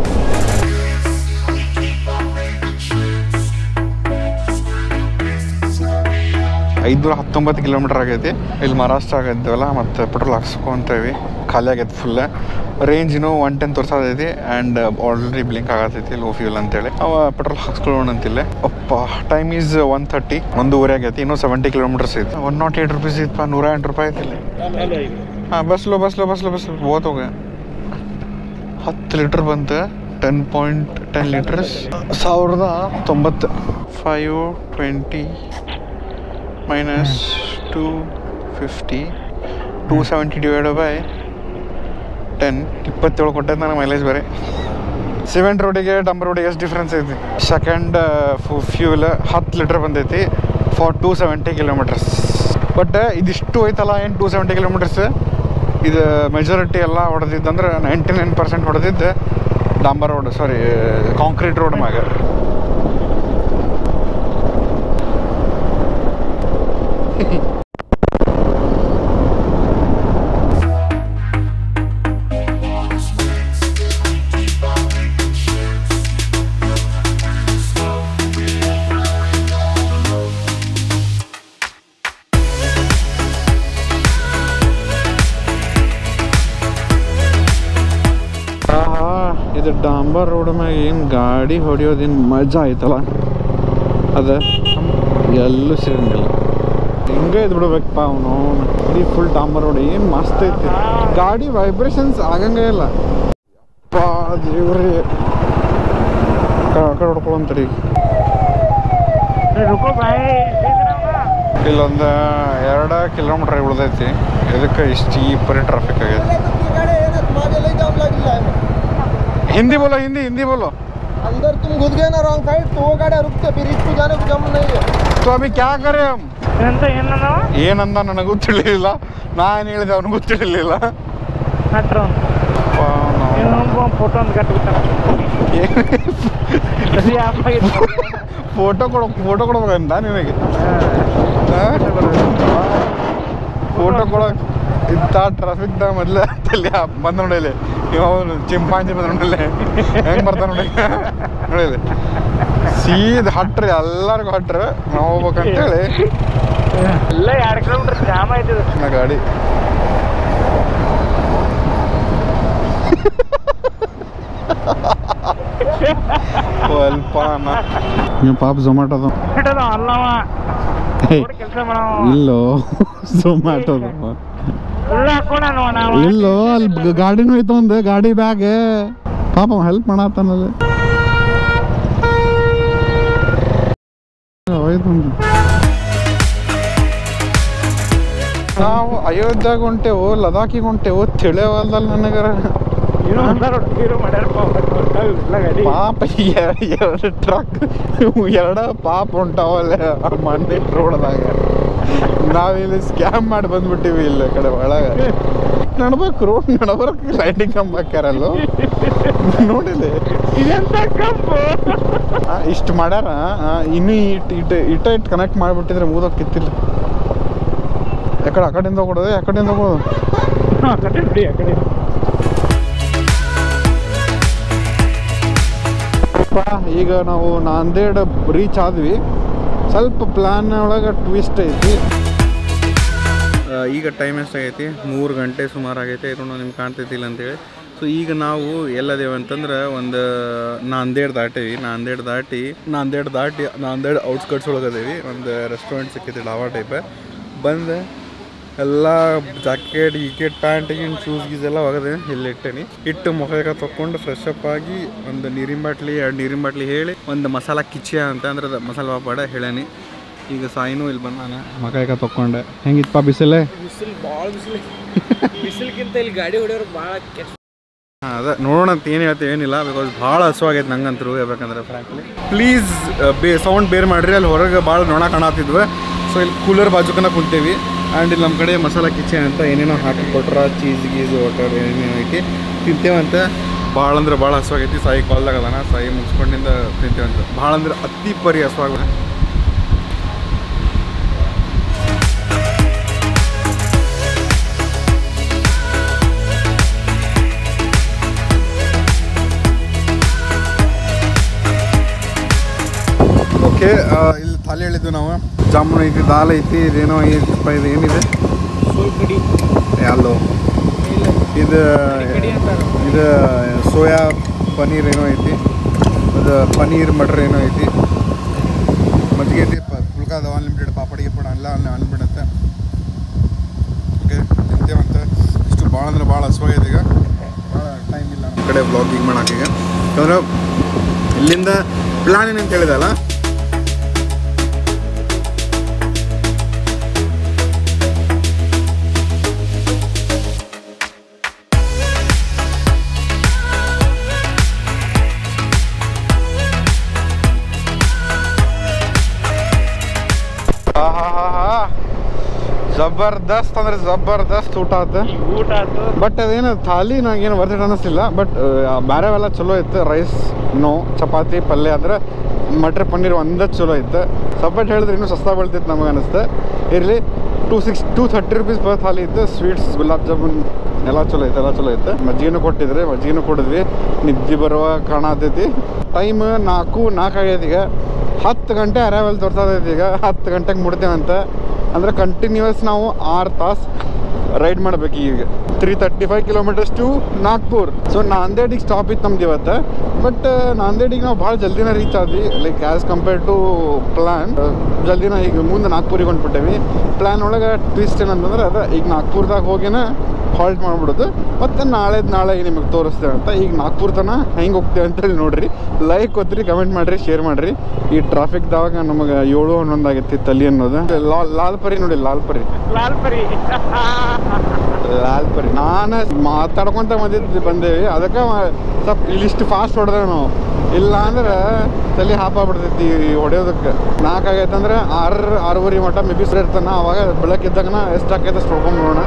ಐದುನೂರ ಹತ್ತೊಂಬತ್ತು ಕಿಲೋಮೀಟರ್ ಆಗೈತಿ ಇಲ್ಲಿ ಮಹಾರಾಷ್ಟ್ರ ಆಗಿದ್ದೇವಲ್ಲ ಮತ್ತು ಪೆಟ್ರೋಲ್ ಹಾಕ್ಸ್ಕೊಂತೇವಿ ಖಾಲಿ ಆಗೈತೆ ಫುಲ್ ರೇಂಜ್ ಇನ್ನೂ ಒನ್ ಟೆನ್ ತೋರ್ಸತೈತಿ ಆ್ಯಂಡ್ ಆಲ್ರೆಡಿ ಬ್ಲಿಂಕ್ ಆಗತೈತಿ ಲೋ ಫ್ಯೂಲ್ ಅಂತೇಳಿ ಅವ ಪೆಟ್ರೋಲ್ ಹಾಕ್ಸ್ಕೊಳ್ಳೋಣ ಅಂತಿಲ್ಲ ಅಪ್ಪ ಟೈಮ್ ಈಸ್ ಒನ್ ತರ್ಟಿ ಒಂದೂವರೆ ಆಗೈತಿ ಇನ್ನೂ ಸೆವೆಂಟಿ ಕಿಲೋಮೀಟರ್ಸ್ ಐತಿ ಒನ್ ನಾಟ್ ಏಟ್ ರುಪೀಸ್ ಇತ್ತು ನೂರ ಎಂಟು ರೂಪಾಯಿ ಐತಿಲ್ಲ ಹಾಂ ಬಸ್ ಲೋ ಬಸ್ ಲೋ ಬಸ್ ಲೋ ಬಸ್ ಲೋ ಬೋತ್ ಹೋಗ ಹತ್ತು ಲೀಟ್ರ್ ಬಂತು ಟೆನ್ ಪಾಯಿಂಟ್ ಟೆನ್ ಲೀಟರ್ಸ್ ಸಾವಿರದ ತೊಂಬತ್ತು five twenty minus two fifty two seventy divide by ten ಇಪ್ಪತ್ತೇಳು ಕೊಟ್ಟೈತೆ ನನಗೆ ಮೈಲೇಜ್ ಬೇರೆ ಸಿಮೆಂಟ್ ರೋಡಿಗೆ ಡಂಬರ್ ರೋಡಿಗೆ ಎಷ್ಟು ಡಿಫ್ರೆನ್ಸ್ ಐತಿ ಸೆಕೆಂಡ್ ಫ್ಯೂಲ್ ಹತ್ತು ಲೀಟ್ರ್ ಬಂದೈತಿ for two seventy kilometres but ಇದಿಷ್ಟು ಐತಲ್ಲ ಏನು ಟೂ ಸೆವೆಂಟಿ ಕಿಲೋಮೀಟರ್ಸ್ ಇದು ಮೆಜಾರಿಟಿ ಎಲ್ಲ ಹೊಡೆದಿದ್ದಂದ್ರೆ ನೈಂಟಿ ನೈನ್ ಪರ್ಸೆಂಟ್ ಹೊಡೆದಿದ್ದು ಡಾಂಬರ್ ರೋಡ್ ಸಾರಿ ಕಾಂಕ್ರೀಟ್ ರೋಡ್ ಮ್ಯಾಗ ಡಾಂಬರ್ ರೋಡ್ ಮ್ಯಾಗ ಏನು ಗಾಡಿ ಹೊಡಿಯೋದೇನು ಮಜಾ ಆಯ್ತಲ್ಲ ಅದ ಎಲ್ಲೂ ಸಿಗಂಗಿಲ್ಲ ಹಿಂಗೆ ಇದ್ ಬಿಡ್ಬೇಕಪ್ಪ ಅವನು ಇಡೀ ಫುಲ್ ಡಾಂಬರ್ ರೋಡ್ ಏನು ಮಸ್ತ್ ಐತಿ ಗಾಡಿ ವೈಬ್ರೇಷನ್ಸ್ ಆಗಂಗೇ ಇಲ್ಲ ಪಾ ದೇವ್ರಿ ಆ ಕಡೆ ಹೊಡ್ಕೊಳಂತರಿ रुको भाई देख रहा हूँ ना ಇಲ್ಲೊಂದು ಎರಡು ಕಿಲೋಮೀಟ್ರ್ ಉಳ್ದೈತಿ ಇದಕ್ಕೆ ಇಷ್ಟು ಈ ಪರಿ ಟ್ರಾಫಿಕ್ ಆಗೈತಿ हिंदी बोलो हिंदी हिंदी बोलो अंदर तुम घुस गए ना रॉन्ग साइड तो वो गाड़ी रुकते फिर इसको जाने को जम नहीं है तो अभी क्या करें हम ಎಂತ ಏನವ ಏನಂದ ನನಗೂ ತಿಳಿಲಿಲ್ಲ ನಾ ಏನು ಹೇಳಿದೆ ಅವನಿಗೂ ತಿಳಿಲಿಲ್ಲ ನಟ್ರು ಅಪ್ಪಾ, ನಾವು- ಇನ್ನೊಂದು ಫೋಟೋ ಒಂದು ಕಟ್ಬಿಟ್ಟ ಸರಿ ಆಪಾಗಿತ್ತು ಫೋಟೋ ಕೊಡ ಫೋಟೋ ಕೊಡ್ಬೇಕಂತ ನಿನಗೆ ಫೋಟೋ ಕೊಡಕ್ ಇಂಥ ಟ್ರಾಫಿಕ್ದಾಗ ಮೊದಲೇ ತಲೆ ಬಂದ ನೋಡಲಿ ಅವನು ಚಿಂಪಾಂಜಿ ಬಂದ ನೋಡಲಿ ಹೆಂಗೆ ಬರ್ತಾನೆ ನೋಡಿ ನೋಡಲಿ ಸೀದ್ ಹಟ್ರಿ ಎಲ್ಲರಿಗೂ ಹಟ್ರಿ ನಾವು ಹೋಗ್ಬೇಕಂತೇಳಿ ಎಲ್ಲ ಎರಡು ಕಿಲೋಮೀಟರ್ ಜಾಮ್ ಆಯ್ತದ ನಾ ಗಾಡಿ ಸ್ವಲ್ಪ ನೀವು ಪಾಪ ಝೊಮ್ಯಾಟೋದು ಇಟ್ಟದ ಅಲ್ಲವ ಕೆಲಸ ಮಾಡವ ಇಲ್ಲೋ ಝೊಮ್ಯಾಟೋದು ಎಲ್ಲ ಹಾಕೋಣ ನಾವು ಇಲ್ಲೋ ಅಲ್ಲಿ ಬ- ಗಾಡಿನೂ ಐತ ಒಂದು ಗಾಡಿ ಬ್ಯಾಗ್ ಪಾಪ ಹೆಲ್ಪ್ ಮಾಡತ್ತಾನಲ್ಲಿ ನಾವು ಅಯೋಧ್ಯಾಗ ಹೊಂಟೇವು ಲದಾಖಿಗೆ ಹೊಂಟೇವು ತಿಳಿಯವಲ್ದಲ್ಲ ನನಗರ ಏನು ರೊಟ್ಟಿ ಮಾಡ್ಯಾರಪ್ಪ ಇಲ್ಲ ಗಾಡಿ ಪಾಪ ಎ- ಎರಡು ಟ್ರಕ್ ಎರಡ ಪಾಪ ಹೊಂಟಾವಲ್ಲ ಆ ಮಂಡಿ ರೋಡ್ದಾಗ ನಾವಿಲ್ಲಿ ಸ್ಕ್ಯಾಮ್ ಮಾಡಿ ಬಂದ್ಬಿಟ್ಟಿವಿ ಇಲ್ಲಿ ಕಡೆ ಒಳಗೆ ನಡ್ಬೇಕು ರೋಡ್ ನಡ್ಬರ್ಕ್ ಲೈಟಿಂಗ್ ಕಂಬ ಹಾಕ್ಯಾರಲ್ಲ ನೋಡಿಲಿ ಇದೆಂತ ಕಂಪು ಇಷ್ಟು ಮಾಡ್ಯಾರ ಆ, ಇನ್ನೂ ಇಟ್ ಇಟ್ ಇಟ್ಟ ಇಟ್ಟು ಕನೆಕ್ಟ್ ಮಾಡಿಬಿಟ್ಟಿದ್ರೆ ಮುಗಿದೋಕಿತ್ತಿಲ್ಲ ಯಾಕಡೆ ಆ ಕಡೆಯಿಂದ ಹೋಗೋದು ಆ ಕಡೆಯಿಂದ ಹೋಗೋದು ಆ ಕಡೆ ಬಿಡಿ ಆ ಕಡೆ ಅಪ್ಪ, ಈಗ ನಾವು ನಾಂದೇಡ್ ರೀಚ್ ಆದ್ವಿ ಸ್ವಲ್ಪ ಪ್ಲಾನ್ ಒಳಗೆ ಟ್ವಿಸ್ಟ್ ಐತಿ ಈಗ ಟೈಮ್ ಎಷ್ಟಾಗೈತಿ ಮೂರು ಗಂಟೆ ಸುಮಾರು ಆಗೈತೆ ಇರೋ ನಿಮ್ಗೆ ಕಾಣ್ತೈತಿಲ್ಲ ಅಂತೇಳಿ ಸೊ ಈಗ ನಾವು ಎಲ್ಲದೇವೆ ಅಂತಂದ್ರೆ ಒಂದು ನಾಂದೇಡ್ ದಾಟೇವಿ ನಾಂದೇಡ್ ದಾಟಿ ನಾಂದೇಡ್ ದಾಟಿ ನಾಂದೇಡ್ ಔಟ್ಸ್ಕಟ್ಸ್ ಒಳಗೆ ಅದೇವಿ ಒಂದು ರೆಸ್ಟೋರೆಂಟ್ ಸಿಕ್ಕೈತಿ ಡಾಬಾ ಟೈಪ್ ಬಂದು ಎಲ್ಲ ಜಾಕೆಟ್ ಗೀಕೆಟ್ ಪ್ಯಾಂಟ್ ಗೀನ್ ಶೂಸ್ ಗೀಸ್ ಎಲ್ಲ ಒಗದೆ ಇಲ್ಲಿ ಇಟ್ಟೇನಿ ಇಟ್ಟು ಮುಖಕ್ಕೆ ತಕೊಂಡು ಫ್ರೆಶ್ ಅಪ್ ಆಗಿ ಒಂದು ನೀರಿನ ಬಾಟ್ಲಿ ಎರಡು ನೀರಿನ ಬಾಟ್ಲಿ ಹೇಳಿ ಒಂದು ಮಸಾಲ ಕಿಚ್ಚೆ ಅಂತ ಅಂದ್ರೆ ಅದು ಮಸಾಲ ಪಾಪಡ ಹೇಳೇನಿ ಈಗ ಸಾಯಿನೂ ಇಲ್ಲಿ ಬಂದ ನಾನು ಮಕಾಯಿಕ ತಕೊಂಡೆ ಹೆಂಗಿತ್ತಪ್ಪ ಬಿಸಿಲೇ ಬಿಸಿಲು ಭಾಳ ಬಿಸಿಲು ಬಿಸಿಲ್ಗಿಂತ ಇಲ್ಲಿ ಗಾಡಿ ಹೊಡೆಯೋರು ಭಾಳ ಕೆಟ್ಟ ಹಾಂ ಅದ ನೋಡೋಣ ಅಂತ ಏನು ಹೇಳ್ತೀವಿ ಏನಿಲ್ಲ ಬಿಕಾಸ್ ಭಾಳ ಹಸುವಾಗೈತೆ ನಂಗಂತರೂ ಹೇಳ್ಬೇಕಂದ್ರೆ ಫ್ರಾಂಕ್ಲಿ ಪ್ಲೀಸ್ ಬೇ ಸೌಂಡ್ ಬೇರೆ ಮಾಡಿರಿ ಅಲ್ಲಿ ಹೊರಗೆ ಭಾಳ ನೋಣ ಕಾಣತ್ತಿದ್ವಿ ಸೊ ಇಲ್ಲಿ ಕೂಲರ್ ಬಾಜುಕನ ಕುಂತೇವಿ ಆ್ಯಂಡ್ ಇಲ್ಲಿ ನಮ್ಮ ಕಡೆ ಮಸಾಲ ಕಿಚನ್ ಅಂತ ಏನೇನೋ ಹಾಕಿ ಕೊಟ್ರ ಚೀಸ್ ಗೀಸ್ ವಾಟರ್ ಏನೇನೋ ಐತಿ ತಿಂತೇವಂತ ಭಾಳ ಅಂದ್ರೆ ಭಾಳ ಹಸುವಾಗೈತಿ ಸಾಯಿ ಕಾಲ್ದಾಗ ಅದಾನ ಸಾಯಿ ಮುಗಿಸ್ಕೊಂಡಿಂದ ತಿಂತೇವಂತ ಭಾಳ ಅಂದ್ರೆ ಅತಿ ಪರಿ ಹಸುವಾಗ ಓಕೆ ಇಲ್ಲಿ ಥಾಲಿ ಹೇಳಿದ್ವಿ ನಾವು ಜಾಮೂನ್ ಐತಿ ದಾಲ್ ಐತಿ ಇದೇನೋ ಐತಪ್ಪ ಇದು ಏನಿದೆ ಕಡಿ ಅಲ್ಲೋ ಇದು ಕಡಿ ಅಂತಾರೆ ಇದು ಸೋಯಾ ಪನೀರ್ ಏನೋ ಐತಿ ಅದು ಪನೀರ್ ಮಟರ್ ಏನೋ ಐತಿ ಮಜ್ಜಿಗೆ ಐತಿ ಪ- ಪುಲ್ಕ ಅದಾವ ಅನ್ಲಿಮಿಟೆಡ್ ಪಾಪಡ್ ಗಿಪಡ್ ಎಲ್ಲ ಅನ್ಲಿಮಿಟೆಡ್ ಅಂತ ಓಕೆ ತಿಂತೇವಂತ ಇಷ್ಟು ಭಾಳ ಅಂದ್ರೆ ಭಾಳ ಹಸುವಾಗೈತೆ ಈಗ ಭಾಳ ಟೈಮ್ ಇಲ್ಲ ನಮ್ಮ ಕಡೆ ಬ್ಲಾಗಿಂಗ್ ಮಾಡೋಕೆ ಈಗ ಯಾಕಂದ್ರೆ ಇಲ್ಲಿಂದ ಪ್ಲಾನ್ ಏನಂತ ಹೇಳಿದಲ್ಲ ಆಹಾಹಾಹಾ. ಜಬರ್ದಸ್ತ್ ಅಂದ್ರೆ ಜಬರ್ದಸ್ತ್ ಊಟ ಆತ ಈಗ ಊಟ ಆಯ್ತು ಬಟ್ ಅದೇನು ಥಾಲಿ ನಂಗೇನು ವರ್ತ್ ಇಟ್ ಅನ್ನಿಸ್ಲಿಲ್ಲ ಬಟ್ ಬೇರೆವೆಲ್ಲ ಚಲೋ ಇತ್ತು ರೈಸ್ ನೋ ಚಪಾತಿ ಪಲ್ಯ ಅಂದ್ರೆ ಮಟ್ರ್ ಪನ್ನೀರ್ ಒಂದೇ ಚಲೋ ಇತ್ತು ಸಪ್ರೇಟ್ ಹೇಳಿದ್ರೆ ಇನ್ನೂ ಸಸ್ತಾ ಬೀಳ್ತಿತ್ತು ನಮಗೆ ಅನಿಸ್ತು ಇರಲಿ two six two thirty rupees per thali ಇತ್ತು ಸ್ವೀಟ್ಸ್ ಗುಲಾಬ್ ಜಾಮೂನ್ ಎಲ್ಲ ಚಲೋ ಇತ್ತು ಎಲ್ಲ ಚಲೋ ಇತ್ತು ಮಜ್ಜಿಗೆನೂ ಕೊಟ್ಟಿದ್ರೆ ಮಜ್ಜಿಗೆನೂ ಕುಡಿದ್ವಿ ನಿದ್ದೆ ಬರುವ ಕಾಣತೈತಿ ಟೈಮ್ ನಾಲ್ಕು ನಾಲ್ಕು ಆಗೈತಿ ಈಗ ಹತ್ತು ಗಂಟೆ ಅರೈವಲ್ ತೋರ್ಸತೈತಿ ಈಗ ಹತ್ತು ಗಂಟೆಗೆ ಮುಡ್ತೇವಂತ ಅಂದ್ರೆ ಕಂಟಿನ್ಯೂಸ್ ನಾವು ಆರು ತಾಸು ರೈಡ್ ಮಾಡ್ಬೇಕು ಈಗ three thirty five kilometres to Nagpur so ನಾಂದೇಡಿಗೆ ಸ್ಟಾಪ್ ಇತ್ತು ನಮ್ದು ಇವತ್ತು ಬಟ್ ನಾಂದೇಡಿಗೆ ನಾವು ಭಾಳ ಜಲ್ದಿನ ರೀಚ್ ಆದ್ವಿ like as compare to plan ಜಲ್ದಿನ ಈಗ ಮುಂದೆ ನಾಗ್ಪುರಿಗೆ ಹೊಂಟ್ಬಿಟ್ಟೇವಿ ಪ್ಲ್ಯಾನ್ ಒಳಗೆ ಟ್ವಿಸ್ಟ್ ಏನಂತಂದ್ರೆ ಅದ ಈಗ ನಾಗ್ಪುರ್ದಾಗ ಹೋಗಿನ ಹಾಲ್ಟ್ ಮಾಡ್ಬಿಡೋದು ಮತ್ತು ನಾಳೆದು ನಾಳೆ ನಿಮಗೆ ತೋರಿಸ್ತೇವೆ ಅಂತ ಈಗ ನಾಗ್ಪುರ್ ತನ ಹೆಂಗೆ ಹೋಗ್ತೇವೆ ಅಂತೇಳಿ ನೋಡ್ರಿ ಲೈಕ್ ಕೊತ್ರಿ ಕಮೆಂಟ್ ಮಾಡಿರಿ ಶೇರ್ ಮಾಡಿರಿ ಈ ಟ್ರಾಫಿಕ್ದಾಗ ನಮಗೆ ಏಳು ಹನ್ನೊಂದು ಆಗೈತಿ ತಲಿ ಅನ್ನೋದು ಲಾಲ್ ಲಾಲ್ ಪರಿ ನೋಡಿ ಲಾಲ್ ಪರಿ ಲಾಲ್ ಪರಿ ಲಾಲ್ ಪರಿ ನಾನು ಮಾತಾಡ್ಕೊಂತ ಬಂದಿದ್ದು ಬಂದೇವಿ ಅದಕ್ಕೆ ಸ್ವಲ್ಪ ಇಲ್ಲಿಷ್ಟು ಫಾಸ್ಟ್ ಹೊಡೆದೆ ನಾವು ಇಲ್ಲ ಅಂದ್ರೆ ತಲೆ ಹಾಪಾಗ್ಬಿಡ್ತೈತಿ ಹೊಡೆಯೋದಕ್ಕೆ ನಾಲ್ಕಾಗೈತೆ ಅಂದ್ರೆ ಆರು ಆರೂವರೆ ಮಟ್ಟ ಮೇ ಬಿ ಇರ್ತಾನ ಅವಾಗ ಬೆಳಕಿದ್ದಾಗನ ಎಷ್ಟು ಆಕೈತೆ ಅಷ್ಟು ಹೊಡ್ಕೊಂಡು ನೋಡೋಣ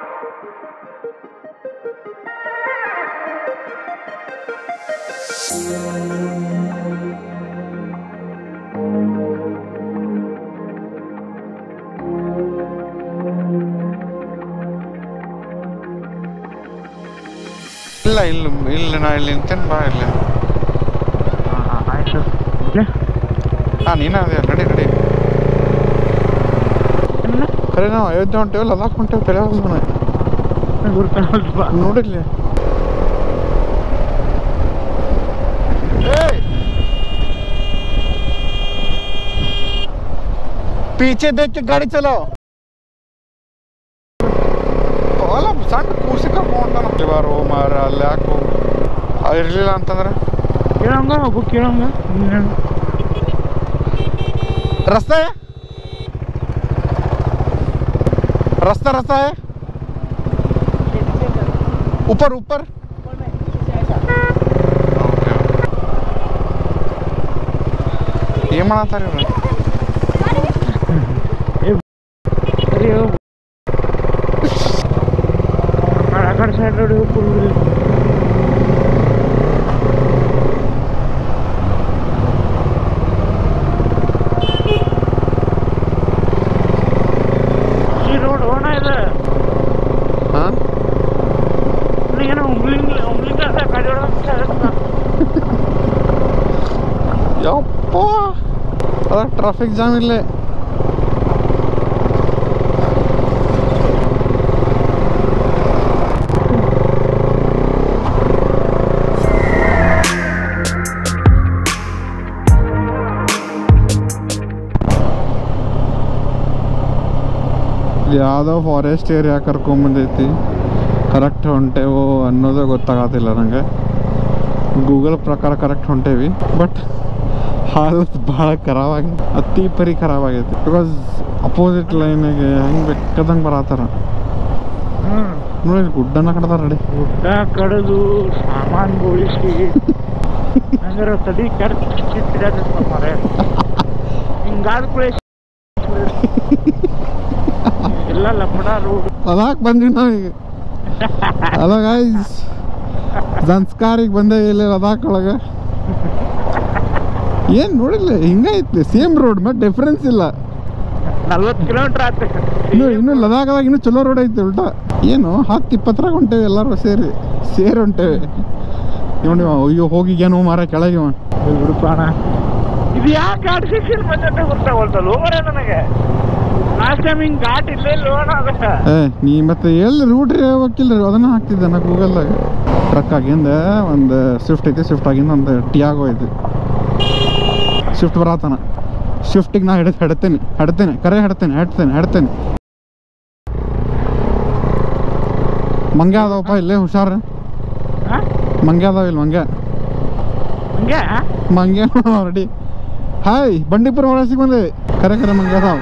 ಇಲ್ಲ ಇಲ್ಲ ಇಲ್ಲ ನಾ ಇಲ್ಲಿ ನಿಂತೇನೆ ಬಾ ಇಲ್ಲ ಆಯ್ತು ಹಾಂ ನೀನು ಅದೇ ನಡಿ ನಡಿ ಖರೆ ನಾವು ಅಯೋಧ್ಯೆ ಹೊಂಟೇವಲ್ಲ ಲದಾಖ್ ಹೊಂಟೇವೆ ತಲೆ ಹೋಗೋಣ ಗುರ್ತಾವಲ್ಪ ನೋಡಿರ್ಲಿ पीछे देख के गाड़ी चलाओ ಅಲ್ಲ ಸಣ್ಣ ಕೂಸಿ ಕರ್ಕೊಂಡ ಇವಾರು ಮಾರ ಅಲ್ಲಿ ಯಾಕೆ ಇರಲಿಲ್ಲ ಅಂತಂದ್ರೆ ಕೇಳಂಗ ಒಬ್ಬ ಕೇಳಂಗ रास्ता है रास्ता रास्ता है ऊपर ऊपर ಏನ್ ಮಾಡತ್ತಾರ ಇವ್ರು ಸರಿ ಆ ಕಡೆ ಸೈಡ್ ನೋಡಿ ಫುಲ್ ಈ ರೋಡ್ ಓಣ ಇದೆ ಹಾ ಏನೋ ಉಂಗ್ಲಿಂಗ್ ಉಂಗ್ಲಿಂಗ್ ಗಾಡಿ ಹೊಡೆದ ಯಪ್ಪ ಅದ ಟ್ರಾಫಿಕ್ ಜಾಮ್ ಇಲ್ಲೇ ಯಾವುದೋ ಫಾರೆಸ್ಟ್ ಏರಿಯಾ ಕರ್ಕೊಂಬಂದೈತಿ ಕರೆಕ್ಟ್ ಹೊಂಟೇವೋ ಅನ್ನೋದೇ ಗೊತ್ತಾಗತ್ತಿಲ್ಲ ನನಗೆ ಗೂಗಲ್ ಪ್ರಕಾರ ಕರೆಕ್ಟ್ ಹೊಂಟೇವಿ ಬಟ್ ಹಾಲತ್ ಭಾಳ ಖರಾಬ್ ಆಗೈತಿ ಅತಿ ಪರಿ ಖರಾಬ್ ಆಗೈತಿ ಬಿಕಾಸ್ ಅಪೋಸಿಟ್ ಲೈನಿಗೆ ಹೆಂಗೆ ಬೇಕಾದಂಗೆ ಬರತ್ತಾರ ಹ್ಮ್ ನೋಡಿ ಗುಡ್ಡನ್ನ ಕಡ್ದಾರ ನಡಿ ಗುಡ್ಡ ಕಡಿದು ಸಾಮಾನ್ ಬೋಳಿಸಿ ಅಂದ್ರೆ ತಡಿ ಕರ್ತಿರ ಮಾರೆ ಹಿಂಗಾದ ಪ್ಲೇಸ್ ಎಲ್ಲ ಲಪಡ ರೋಡ್ ಲದಾಖ್ ಬಂದ್ವಿ ನಾವೀಗ ಹಲೋ ಗೈಸ್ ಸಂಸ್ಕಾರಿಗೆ ಬಂದೆ ಇಲ್ಲಿ ಲದಾಖ್ ಒಳಗೆ ಏನು ನೋಡಿಲ್ಲ ಹಿಂಗೈತಿ ಸೇಮ್ ರೋಡ್ ಮತ್ತೆ ಡಿಫ್ರೆನ್ಸ್ ಇಲ್ಲ ನಲ್ವತ್ತು ಕಿಲೋಮೀಟರ್ ಆತ ಇನ್ನು ಇನ್ನು ಲದಾಖದಾಗ ಇನ್ನೂ ಚಲೋ ರೋಡ್ ಐತಿ ಉಲ್ಟಾ ಏನು ಹತ್ತು ಇಪ್ಪತ್ತರಾಗ ಹೊಂಟೇವಿ ಎಲ್ಲರೂ ಸೇರಿ ಸೇರಿ ಹೊಂಟೇವಿ ನೋಡಿ ಇವ, ಅಯ್ಯೋ ಹೋಗಿ ಏನೋ ಮಾರ ಕೆಳಗೆ ಇವ. ಬಿಡುಪಾಣ ಇದು ಯಾಕೆ ಘಾಟ್ ಸೆಕ್ಷನ್ ಬಂದಂತೆ ಗೊತ್ತಾಗಲ್ತಲ್ಲ ಹೋಗರೆ ನನಗೆ ಲಾಸ್ಟ್ ಟೈಮ್ ಹಿಂಗ್ ಘಾಟ್ ಇಲ್ಲೇ ಲೋನ್ ಅದ ಏ ನೀ ಮತ್ತೆ ಎಲ್ಲಿ ರೂಟ್ ಹೋಗಿಲ್ಲ ಅದನ್ನ ಹಾಕ್ತಿದ್ದೆ ನಾ ಗೂಗಲ್ದಾಗ ಟ್ರಕ್ ಆಗಿಂದ ಒಂದು ಸ್ವಿಫ್ಟ್ ಐತಿ ಸ್ವಿಫ್ಟ್ ಆಗಿಂದ ಒಂದು ಟಿಯಾಗೋ ಐತಿ ಸ್ವಿಫ್ಟ್ ಬರತ್ತಾನ ಸ್ವಿಫ್ಟಿಗೆ ನಾ ಹಿಡಿದು ಹಿಡ್ತೇನೆ ಹಿಡ್ತೇನೆ ಕರೆ ಹಿಡ್ತೇನೆ ಹಿಡ್ತೇನೆ ಹಿಡ್ತೇನೆ ಮಂಗ್ಯ ಅದಾವಪ್ಪ ಇಲ್ಲೇ ಹುಷಾರು ಹಾ? ಮಂಗ್ಯ ಅದಾವ ಇಲ್ಲಿ ಮಂಗ್ಯ ಹಂಗೆ ಮಂಗ್ಯ ರೆಡಿ ಹಾಯ್ ಬಂಡೀಪುರ ಒಳಸಿಗೆ ಬಂದೆ ಕರೆ ಕರೆ ಮಂಗ್ಯ ಅದಾವ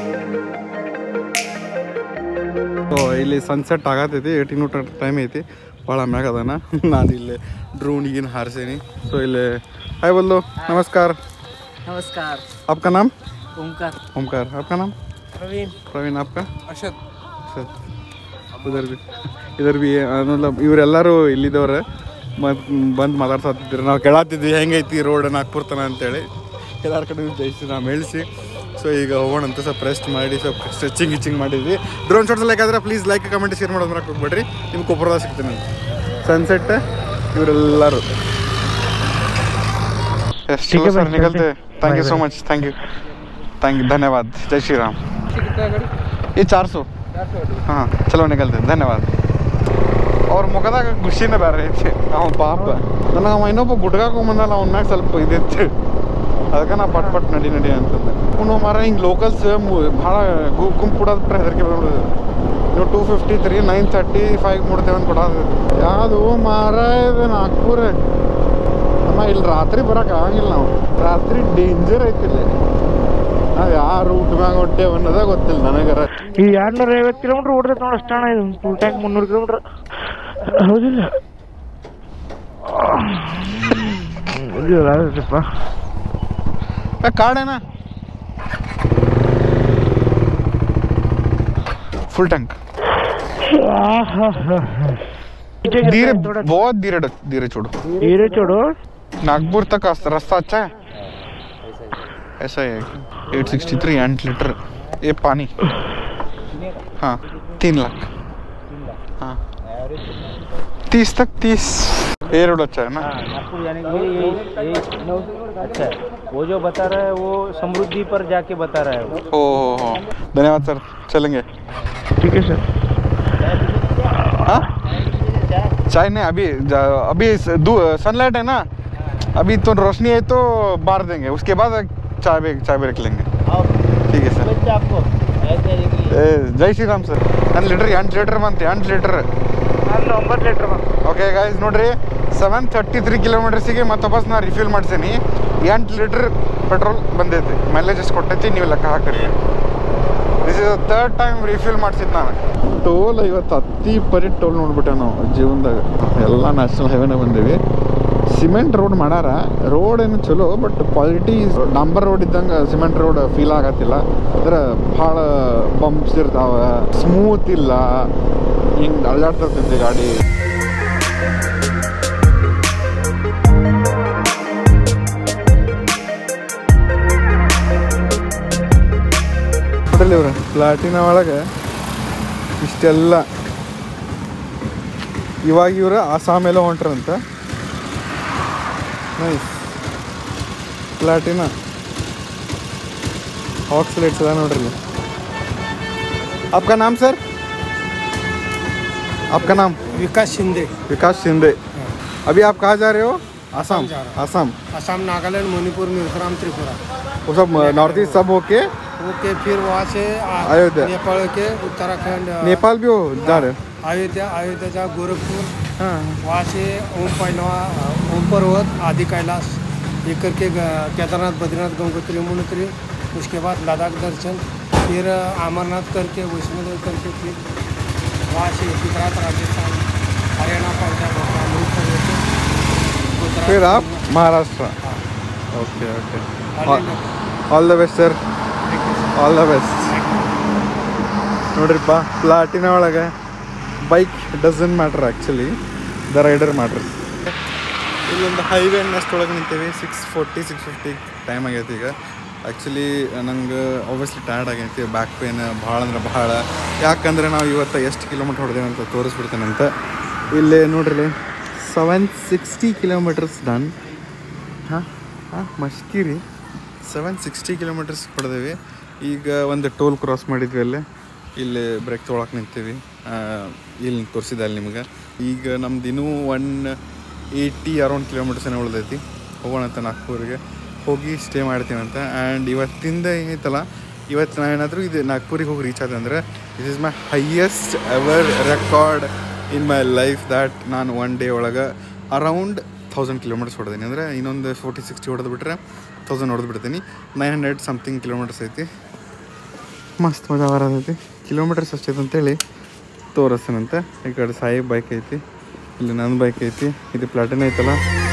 ಸೊ ಇಲ್ಲಿ ಸನ್ಸೆಟ್ ಆಗತೈತಿ ಏಯ್ಟೀನ್ ಟೈಮ್ ಐತಿ ಭಾಳ ಮ್ಯಾಗ ಅದಾನ ನಾನು ಇಲ್ಲಿ ಡ್ರೋನಿಗಿನ ಹಾರಿಸೇನಿ ಸೊ ಇಲ್ಲಿ ಹಾಯ್ ಬಲ್ಲು ನಮಸ್ಕಾರ नमस्कार आपका नाम ओमकार ओमकार आपका नाम प्रवीण प्रवीण आपका अशद अशद उधर भी इधर भी मतलब ಇವರೆಲ್ಲರೂ ಇಲ್ಲಿದ್ದವ್ರೆ ಮತ್ತು ಬಂದು ಮಾತಾಡ್ಸತ್ತಿದ್ರು ನಾವು ಕೇಳತ್ತಿದ್ವಿ ಹೆಂಗೈತಿ ರೋಡ್ ನಾಗ್ಪುರ್ ತನ ಅಂತೇಳಿ ಎಲ್ಲರ ಕಡೆ ಜಯಿಸಿ ನಾವು ಹೇಳಿಸಿ ಸೊ ಈಗ ಹೋಗೋಣ ಅಂತ ಸ್ವಲ್ಪ ರೆಸ್ಟ್ ಮಾಡಿ ಸ್ವಲ್ಪ ಸ್ಟ್ರೆಚಿಂಗ್ ಗಿಚಿಂಗ್ ಮಾಡಿದ್ವಿ ಡ್ರೋನ್ ಶಾಟ್ಸ್ ಬೇಕಾದ್ರೆ ಪ್ಲೀಸ್ ಲೈಕ್ ಕಮೆಂಟ್ ಶೇರ್ ಮಾಡೋದು ಮರಕ್ಕೆ ಹೋಗ್ಬೇಡ್ರಿ ನಿಮ್ಮ ಕೊಪ್ಪರದಾಗ ಸಿಗ್ತೀನಿ ಸನ್ಸೆಟ್ ಇವರೆಲ್ಲರೂ ठीक है सर निकलते thank you so much thank you thank you धन्यवाद जय श्री राम ये चार सौ हाँ चलो निकलते धन्यवाद ಅವ್ರ ಮುಖದಾಗ ಖುಷಿನೇ ಬೇರೆ ಐತಿ ಅವ್ನ ಪಾಪ ನನಗೆ ಅವ ಇನ್ನೊಬ್ಬ ಗುಡ್ಗಾಕೊಂಬಂದಲ್ಲ ಅವ್ನ ಮ್ಯಾಗ ಸ್ವಲ್ಪ ಇದಿತ್ತು ಅದಕ್ಕೆ ನಾ ಪಟ್ ಪಟ್ ನಡಿ ನಡಿ ಅಂತಂದೆ ಅವನು ಮರ ಹಿಂಗೆ ಲೋಕಲ್ಸ್ ಭಾಳ ಗುಂಪು ಗುಂಪು ಕೊಡೋದು ಬಿಟ್ರೆ ಹೆದರಿಕೆ ಬಂದ್ಬಿಡೋದು ನೀವು two fifty three nine thirty five ಮುಡ್ತೇವೆ ಅಂತ ಕೊಡೋದು ಯಾವುದು ಮಾರ ಇದು ನಾಗ್ಪುರ ಅಮ್ಮ ಇಲ್ಲಿ ರಾತ್ರಿ ಬರಕ್ಕೆ ಆಗಂಗಿಲ್ಲ ನಾವು ರಾತ್ರಿ ಡೇಂಜರ್ ಐತಿ ಇಲ್ಲಿ ನಾವು ಯಾವ ರೂಟ್ ಮ್ಯಾಗ ಹೊಟ್ಟೆವ್ ಅನ್ನೋದೇ ಗೊತ್ತಿಲ್ಲ ನನಗರ ಈ ಎರಡ್ನೂರ ಐವತ್ತು ಕಿಲೋಮೀಟರ್ ಓಡ್ತೈತೆ ನೋಡಿ ಅಷ್ಟಣ ಇದು ಫುಲ್ ಟ್ಯಾಂಕ್ ಮುನ್ನೂರು ಕಿಲೋಮೀಟರ್ ಹೌದಿಲ್ಲ ಹೌದಿಲ್ಲಪ್ಪ कार्ड है ना फुल टैंक धीरे बहुत धीरे धीरे छोड़ो धीरे छोड़ो नागपुर तक रास्ता रास्ता अच्छा है ऐसा ही है एट सिक्सटी थ्री एंट लीटर ये पानी हाँ तीन लाख हाँ तीस तक तीस ये रोड अच्छा है ना नागपुर जाने के लिए ये ये अच्छा है वो जो बता रहा है वो समृद्धि पर जाके बता रहा है वो ओ हो हो धन्यवाद सर चलेंगे ठीक है सर हाँ चाय नहीं अभी जा- अभी सनलाइट है ना अभी तो रोशनी है तो बार देंगे उसके बाद चाय भी चाय भी रख लेंगे ठीक है सर बच्चे आपको ऐसे जाने के लिए ए, जय श्री राम ಸರ್ ನನ್ನ ಲೀಟ್ರ್ ಎಂಟು ಲೀಟ್ರ್ ಬಂತು ಎಂಟು ಲೀಟ್ರ್ ನಾನು ಒಂಬತ್ತು ಲೀಟ್ರ್ ಓಕೆ ಗಾಯ್ಸ್ ನೋಡ್ರಿ ಸೆವೆನ್ ತರ್ಟಿ ತ್ರೀ ಕಿಲೋಮೀಟರ್ಸಿಗೆ ಮತ್ತೆ ವಾಪಸ್ ನಾ ರಿಫಿಲ್ ಮಾಡ್ಸೀನಿ ಎಂಟು ಲೀಟ್ರ್ ಪೆಟ್ರೋಲ್ ಬಂದೈತಿ ಮೈಲೇಜ್ ಎಷ್ಟು ಕೊಟ್ಟೈತಿ ನೀವು ಲೆಕ್ಕ ಹಾಕಿರಿ this is third time refill ಮಾಡ್ಸಿದ್ದು ನಾನು ಟೋಲ್ ಇವತ್ತು ಹತ್ತಿ ಪರಿ ಟೋಲ್ ನೋಡ್ಬಿಟ್ಟೆ ನಾವು ಜೀವನದಾಗ ಎಲ್ಲ ನ್ಯಾಷನಲ್ ಹೈವೇನ ಬಂದೀವಿ ಸಿಮೆಂಟ್ ರೋಡ್ ಮಾಡ್ಯಾರ ರೋಡ್ ಏನು ಚಲೋ ಬಟ್ ಕ್ವಾಲಿಟಿ ಡಾಂಬರ್ ರೋಡ್ ಇದ್ದಂಗೆ ಸಿಮೆಂಟ್ ರೋಡ್ ಫೀಲ್ ಆಗತ್ತಿಲ್ಲ ಅಂದ್ರೆ ಭಾಳ ಬಂಪ್ಸ್ ಇರ್ತಾವ ಸ್ಮೂತ್ ಇಲ್ಲ ಹಿಂಗೆ ಅಳ್ಳಾಡ್ತಿರ್ತೈತಿ ಗಾಡಿ ನೋಡಲಿ ಇವ್ರ ಪ್ಲಾಟಿನ ಒಳಗೆ ಇಷ್ಟೆಲ್ಲ ಇವಾಗ ಇವ್ರು ಆಸಾಮೆಲ್ಲ ಹೊಂಟ್ರಂತ ನೈಸ್ ಪ್ಲಾಟಿನ ಆಕ್ಸಿಲೇಟ್ಸ್ ಅದ ನೋಡ್ರಿ ಇಲ್ಲಿ. आपका नाम सर आपका नाम विकास शिंदे विकास शिंदे अभी आप कहाँ जा रहे हो आसाम जा रहा आसाम असम नागालैंड मणिपुर मिजोरम त्रिपुरा वो सब नॉर्थ ईस्ट सब होके ओके फिर वहाँ से आ- अयोध्या। नेपाल के उत्तराखंड आ, नेपाल भी हो जा रहे हो अयोध्या अयोध्या जा गोरखपुर हाँ वहाँ से ओम पैनवा ओम पर्वत आदि कैलाश ये करके ग- केदारनाथ बद्रीनाथ गंगोत्री यमुनोत्री उसके बाद लद्दाख दर्शन फिर अमरनाथ करके वैष्णो देवी करके फिर वहाँ से गुजरात राजस्थान हरियाणा पंजाब अमृतसर होके गुजरात फिर आप Maharashtra okay okay hallelujah. All the best sir all the best ನೋಡ್ರಿಪ್ಪ ಪ್ಲಾಟಿನ ಒಳಗೆ bike doesn't matter actually the rider matter ಇಲ್ಲೊಂದು ಹೈವೇ ಅನ್ನಷ್ಟೊಳಗೆ ನಿಂತೀವಿ six forty six fifty time ಆಗೈತಿ ಈಗ ಆ್ಯಕ್ಚುಲಿ ನಂಗೆ ಆಬ್ವಿಯಸ್ಲಿ ಟಯರ್ಡ್ ಆಗೈತಿ ಬ್ಯಾಕ್ ಪೇನ್ ಭಾಳ ಅಂದ್ರೆ ಭಾಳ ಯಾಕಂದ್ರೆ ನಾವು ಇವತ್ತು ಎಷ್ಟು ಕಿಲೋಮೀಟ್ರ್ ಹೊಡೆದೇವೆ ಅಂತ ತೋರಿಸ್ಬಿಡ್ತೇನಂತ ಇಲ್ಲಿ ನೋಡ್ರಿ ಸೆವೆನ್ ಸಿಕ್ಸ್ಟಿ ಕಿಲೋಮೀಟರ್ಸ್ ಡನ್ ಹಾಂ ಹಾಂ ಮಸ್ಕಿರಿ ಸೆವೆನ್ ಸಿಕ್ಸ್ಟಿ ಕಿಲೋಮೀಟರ್ಸ್ ಹೊಡೆದೇವಿ ಈಗ ಒಂದು ಟೋಲ್ ಕ್ರಾಸ್ ಮಾಡಿದ್ವಿ ಅಲ್ಲೇ ಇಲ್ಲಿ ಬ್ರೇಕ್ ತೊಗೊಳಕ್ಕೆ ನಿಂತೀವಿ ಆ, ಇಲ್ಲಿ ತೋರಿಸಿದೆ ಅಲ್ಲಿ ನಿಮ್ಗೆ ಈಗ ನಮ್ದು ಇನ್ನೂ ಒನ್ ಏಯ್ಟಿ ಅರೌಂಡ್ ಕಿಲೋಮೀಟರ್ಸ್ ಏನೋ ಉಳ್ದೈತಿ ಹೋಗೋಣ ಅಂತ ನಾಗ್ಪುರಿಗೆ ಹೋಗಿ ಸ್ಟೇ ಮಾಡ್ತೀನಂತ ಆ್ಯಂಡ್ ಇವತ್ತಿಂದ ಏನೈತಲ್ಲ ಇವತ್ತು ನಾನು ಏನಾದರೂ ಇದು ನಾಗ್ಪುರಿಗೆ ಹೋಗಿ ರೀಚ್ ಆದೆ ಅಂದರೆ this is my highest ever record in my life that ನಾನು ಒನ್ ಡೇ ಒಳಗೆ ಅರೌಂಡ್ ಥೌಸಂಡ್ ಕಿಲೋಮೀಟರ್ಸ್ ಹೊಡೆದೀನಿ ಅಂದರೆ ಇನ್ನೊಂದು ಫೋರ್ಟಿ ಸಿಕ್ಸ್ಟಿ ಹೊಡೆದು ಬಿಟ್ರೆ ತೌಸಂಡ್ ಹೊಡೆದು ಬಿಡ್ತೀನಿ ನೈನ್ ಹಂಡ್ರೆಡ್ ಸಮಥಿಂಗ್ ಕಿಲೋಮೀಟರ್ಸ್ ಐತಿ ಮಸ್ತ್ ಮಜಾ ಬರೋದೈತಿ ಕಿಲೋಮೀಟರ್ಸ್ ಅಷ್ಟೈತೆ ಅಂತೇಳಿ ತೋರಿಸ್ತೀನಂತೆ ಈ ಕಡೆ ಸಾಯಿ ಬೈಕ್ ಐತಿ ಇಲ್ಲಿ ನನ್ನ ಬೈಕ್ ಐತಿ ಇದು ಪ್ಲಾಟಿನ ಐತಲ್ಲ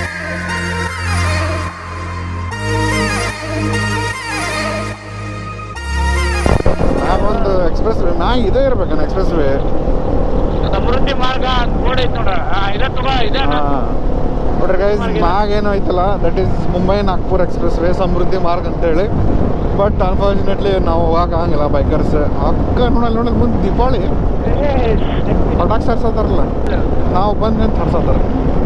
ಒಂದು ಎಕ್ಸ್ಪ್ರೆಸ್ ವೇ ಮ್ಯಾಗ ಇದೇ ಇರ್ಬೇಕಣ್ಣ ಎಕ್ಸ್ಪ್ರೆಸ್ ವೇ ಸಮೃದ್ಧಿ ಮಾರ್ಗ ಬೋರ್ಡ್ ಐತೆ ನೋಡ ಆ, ಇದೇ ತಗೋ ಇದೇ ನೋಡ್ರಿ ಗೈಸ್ ಮ್ಯಾಗ ಏನೋ ಐತಲ್ಲ that is Mumbai Nagpur expressway Samruddhi Marg ಅಂತೇಳಿ ಬಟ್ ಅನ್ಫಾರ್ಚುನೇಟ್ಲಿ ನಾವು ಹೋಗಕ್ಕೆ ಆಗಂಗಿಲ್ಲ ಬೈಕರ್ಸ್ ಅಕ್ಕ ನೋಡಲ್ಲ ನೋಡಲ್ಲ ಮುಂದೆ ದೀಪಾವಳಿ ಪಟಾಕ್ ಸರ್ಸತ್ತಾರಲ್ಲ ನಾವು ಬಂದ್ರೆ ಅಂತ ಹರ್ಸತ್ತಾರ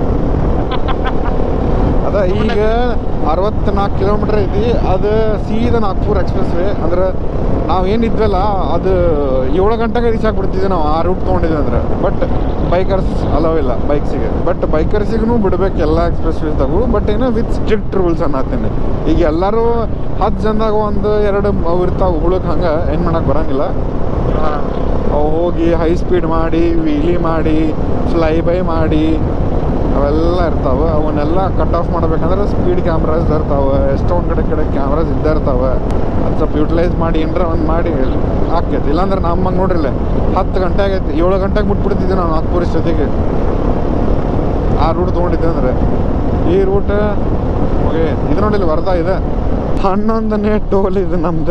ಅದ ಈಗ ಅರವತ್ನಾಲ್ಕು ಕಿಲೋಮೀಟರ್ ಐತಿ ಅದು ಸೀದಾ ನಾಗ್ಪುರ್ ಎಕ್ಸ್ಪ್ರೆಸ್ ವೇ ಅಂದ್ರೆ ನಾವು ಏನಿದ್ವಲ್ಲ ಅದು ಏಳು ಗಂಟೆಗೆ ರೀಚ್ ಆಗ್ಬಿಡ್ತಿದ್ವಿ ನಾವು ಆ ರೂಟ್ ತೊಗೊಂಡಿದ್ವಿ ಅಂದ್ರೆ ಬಟ್ ಬೈಕರ್ಸ್ ಅಲೋ ಇಲ್ಲ ಬೈಕ್ಸಿಗೆ ಬಟ್ ಬೈಕರ್ಸಿಗೂ ಬಿಡ್ಬೇಕು ಎಲ್ಲ ಎಕ್ಸ್ಪ್ರೆಸ್ ವೇಸ್ದಾಗು ಬಟ್ ಏನೋ ವಿತ್ ಸ್ಟ್ರಿಕ್ಟ್ ರೂಲ್ಸ್ ಅನ್ನತ್ತೀನಿ ಈಗ ಎಲ್ಲರೂ ಹತ್ತು ಜನದಾಗ ಒಂದು ಎರಡು ಅವು ಇರ್ತಾವೆ ಉಗುಳಕ್ಕೆ ಹಂಗೆ ಏನು ಮಾಡಕ್ಕೆ ಬರಂಗಿಲ್ಲ ಅವು ಹೋಗಿ ಹೈ ಸ್ಪೀಡ್ ಮಾಡಿ ವೀಲಿ ಮಾಡಿ ಫ್ಲೈ ಬೈ ಮಾಡಿ ಅವೆಲ್ಲ ಇರ್ತಾವೆ ಅವನ್ನೆಲ್ಲ ಕಟ್ ಆಫ್ ಮಾಡ್ಬೇಕಂದ್ರೆ ಸ್ಪೀಡ್ ಕ್ಯಾಮ್ರಾಸ್ ಇರ್ತಾವೆ ಎಷ್ಟೊಂದು ಕಡೆ ಕಡೆ ಕ್ಯಾಮ್ರಾಸ್ ಇದ್ದೇ ಇರ್ತಾವೆ ಅದು ಸ್ವಲ್ಪ ಯೂಟಿಲೈಸ್ ಮಾಡಿ ಏನರ ಒಂದು ಮಾಡಿ ಆಕೈತಿ ಇಲ್ಲಾಂದ್ರೆ ನಮ್ಮಂಗೆ ನೋಡ್ರಿಲ್ಲ ಹತ್ತು ಗಂಟೆ ಆಗೈತಿ ಏಳು ಗಂಟೆಗೆ ಬಿಟ್ಬಿಡ್ತಿದ್ದೆ ನಾವು ನಾಗ್ಪುರ ಜೊತೆಗೆ ಆ ರೂಟ್ ತೊಗೊಂಡಿದ್ದೆ ಅಂದ್ರೆ ಈ ರೂಟ್ ಓಕೆ ಇದು ನೋಡಿಲ್ಲ ವರ್ಧಾ ಇದೆ ಹನ್ನೊಂದನೇ ಟೋಲ್ ಇದು ನಮ್ದು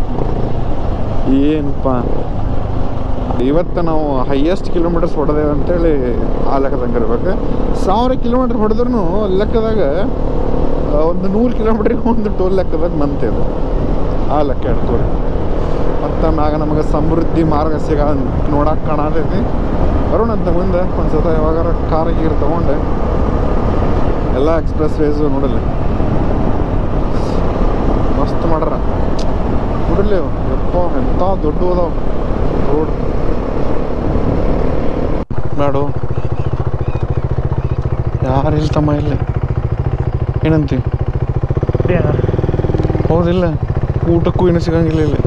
ಏನಪ್ಪ ಇವತ್ತು ನಾವು ಹೈಯೆಸ್ಟ್ ಕಿಲೋಮೀಟರ್ಸ್ ಹೊಡೆದೇವೆ ಅಂತೇಳಿ ಆ ಲೆಕ್ಕದಂಗೆ ಇರ್ಬೇಕು ಸಾವಿರ ಕಿಲೋಮೀಟ್ರ್ ಹೊಡೆದ್ರೂ ಲೆಕ್ಕದಾಗ ಆ, ಒಂದು ನೂರು ಕಿಲೋಮೀಟ್ರಿಗೆ ಒಂದು ಟೋಲ್ ಲೆಕ್ಕದಾಗ ಬಂತಿದೆ ಆ ಲೆಕ್ಕ ಹೇಳ್ತೀವಿ ಮತ್ತು ಮ್ಯಾಗ ನಮಗೆ ಸಮೃದ್ಧಿ ಮಾರ್ಗ ಸಿಗ ನೋಡಕ್ಕೆ ಕಾಣತೈತಿ ಬರೋಣಂತ ಮುಂದೆ ಒಂದು ಸತ ಯಾವಾಗಾರ ಕಾರ್ ಗೀರ್ ತೊಗೊಂಡೆ ಎಲ್ಲ ಎಕ್ಸ್ಪ್ರೆಸ್ ವೇಸು ನೋಡಲಿ ಮಸ್ತ್ ಮಾಡ್ರ ನೋಡಲಿ ಯಪ್ಪ ಎಂಥ ದೊಡ್ಡ ಅದಾವ ರೋಡ್ ಮಾಡು ಯಾರು ಇಲ್ಲ ತಮ್ಮ ಇಲ್ಲಿ ಏನಂತಿ ಹೌದಿಲ್ಲ ಊಟಕ್ಕೂ ಏನು ಸಿಗಂಗಿಲ್ಲ ಇಲ್ಲಿ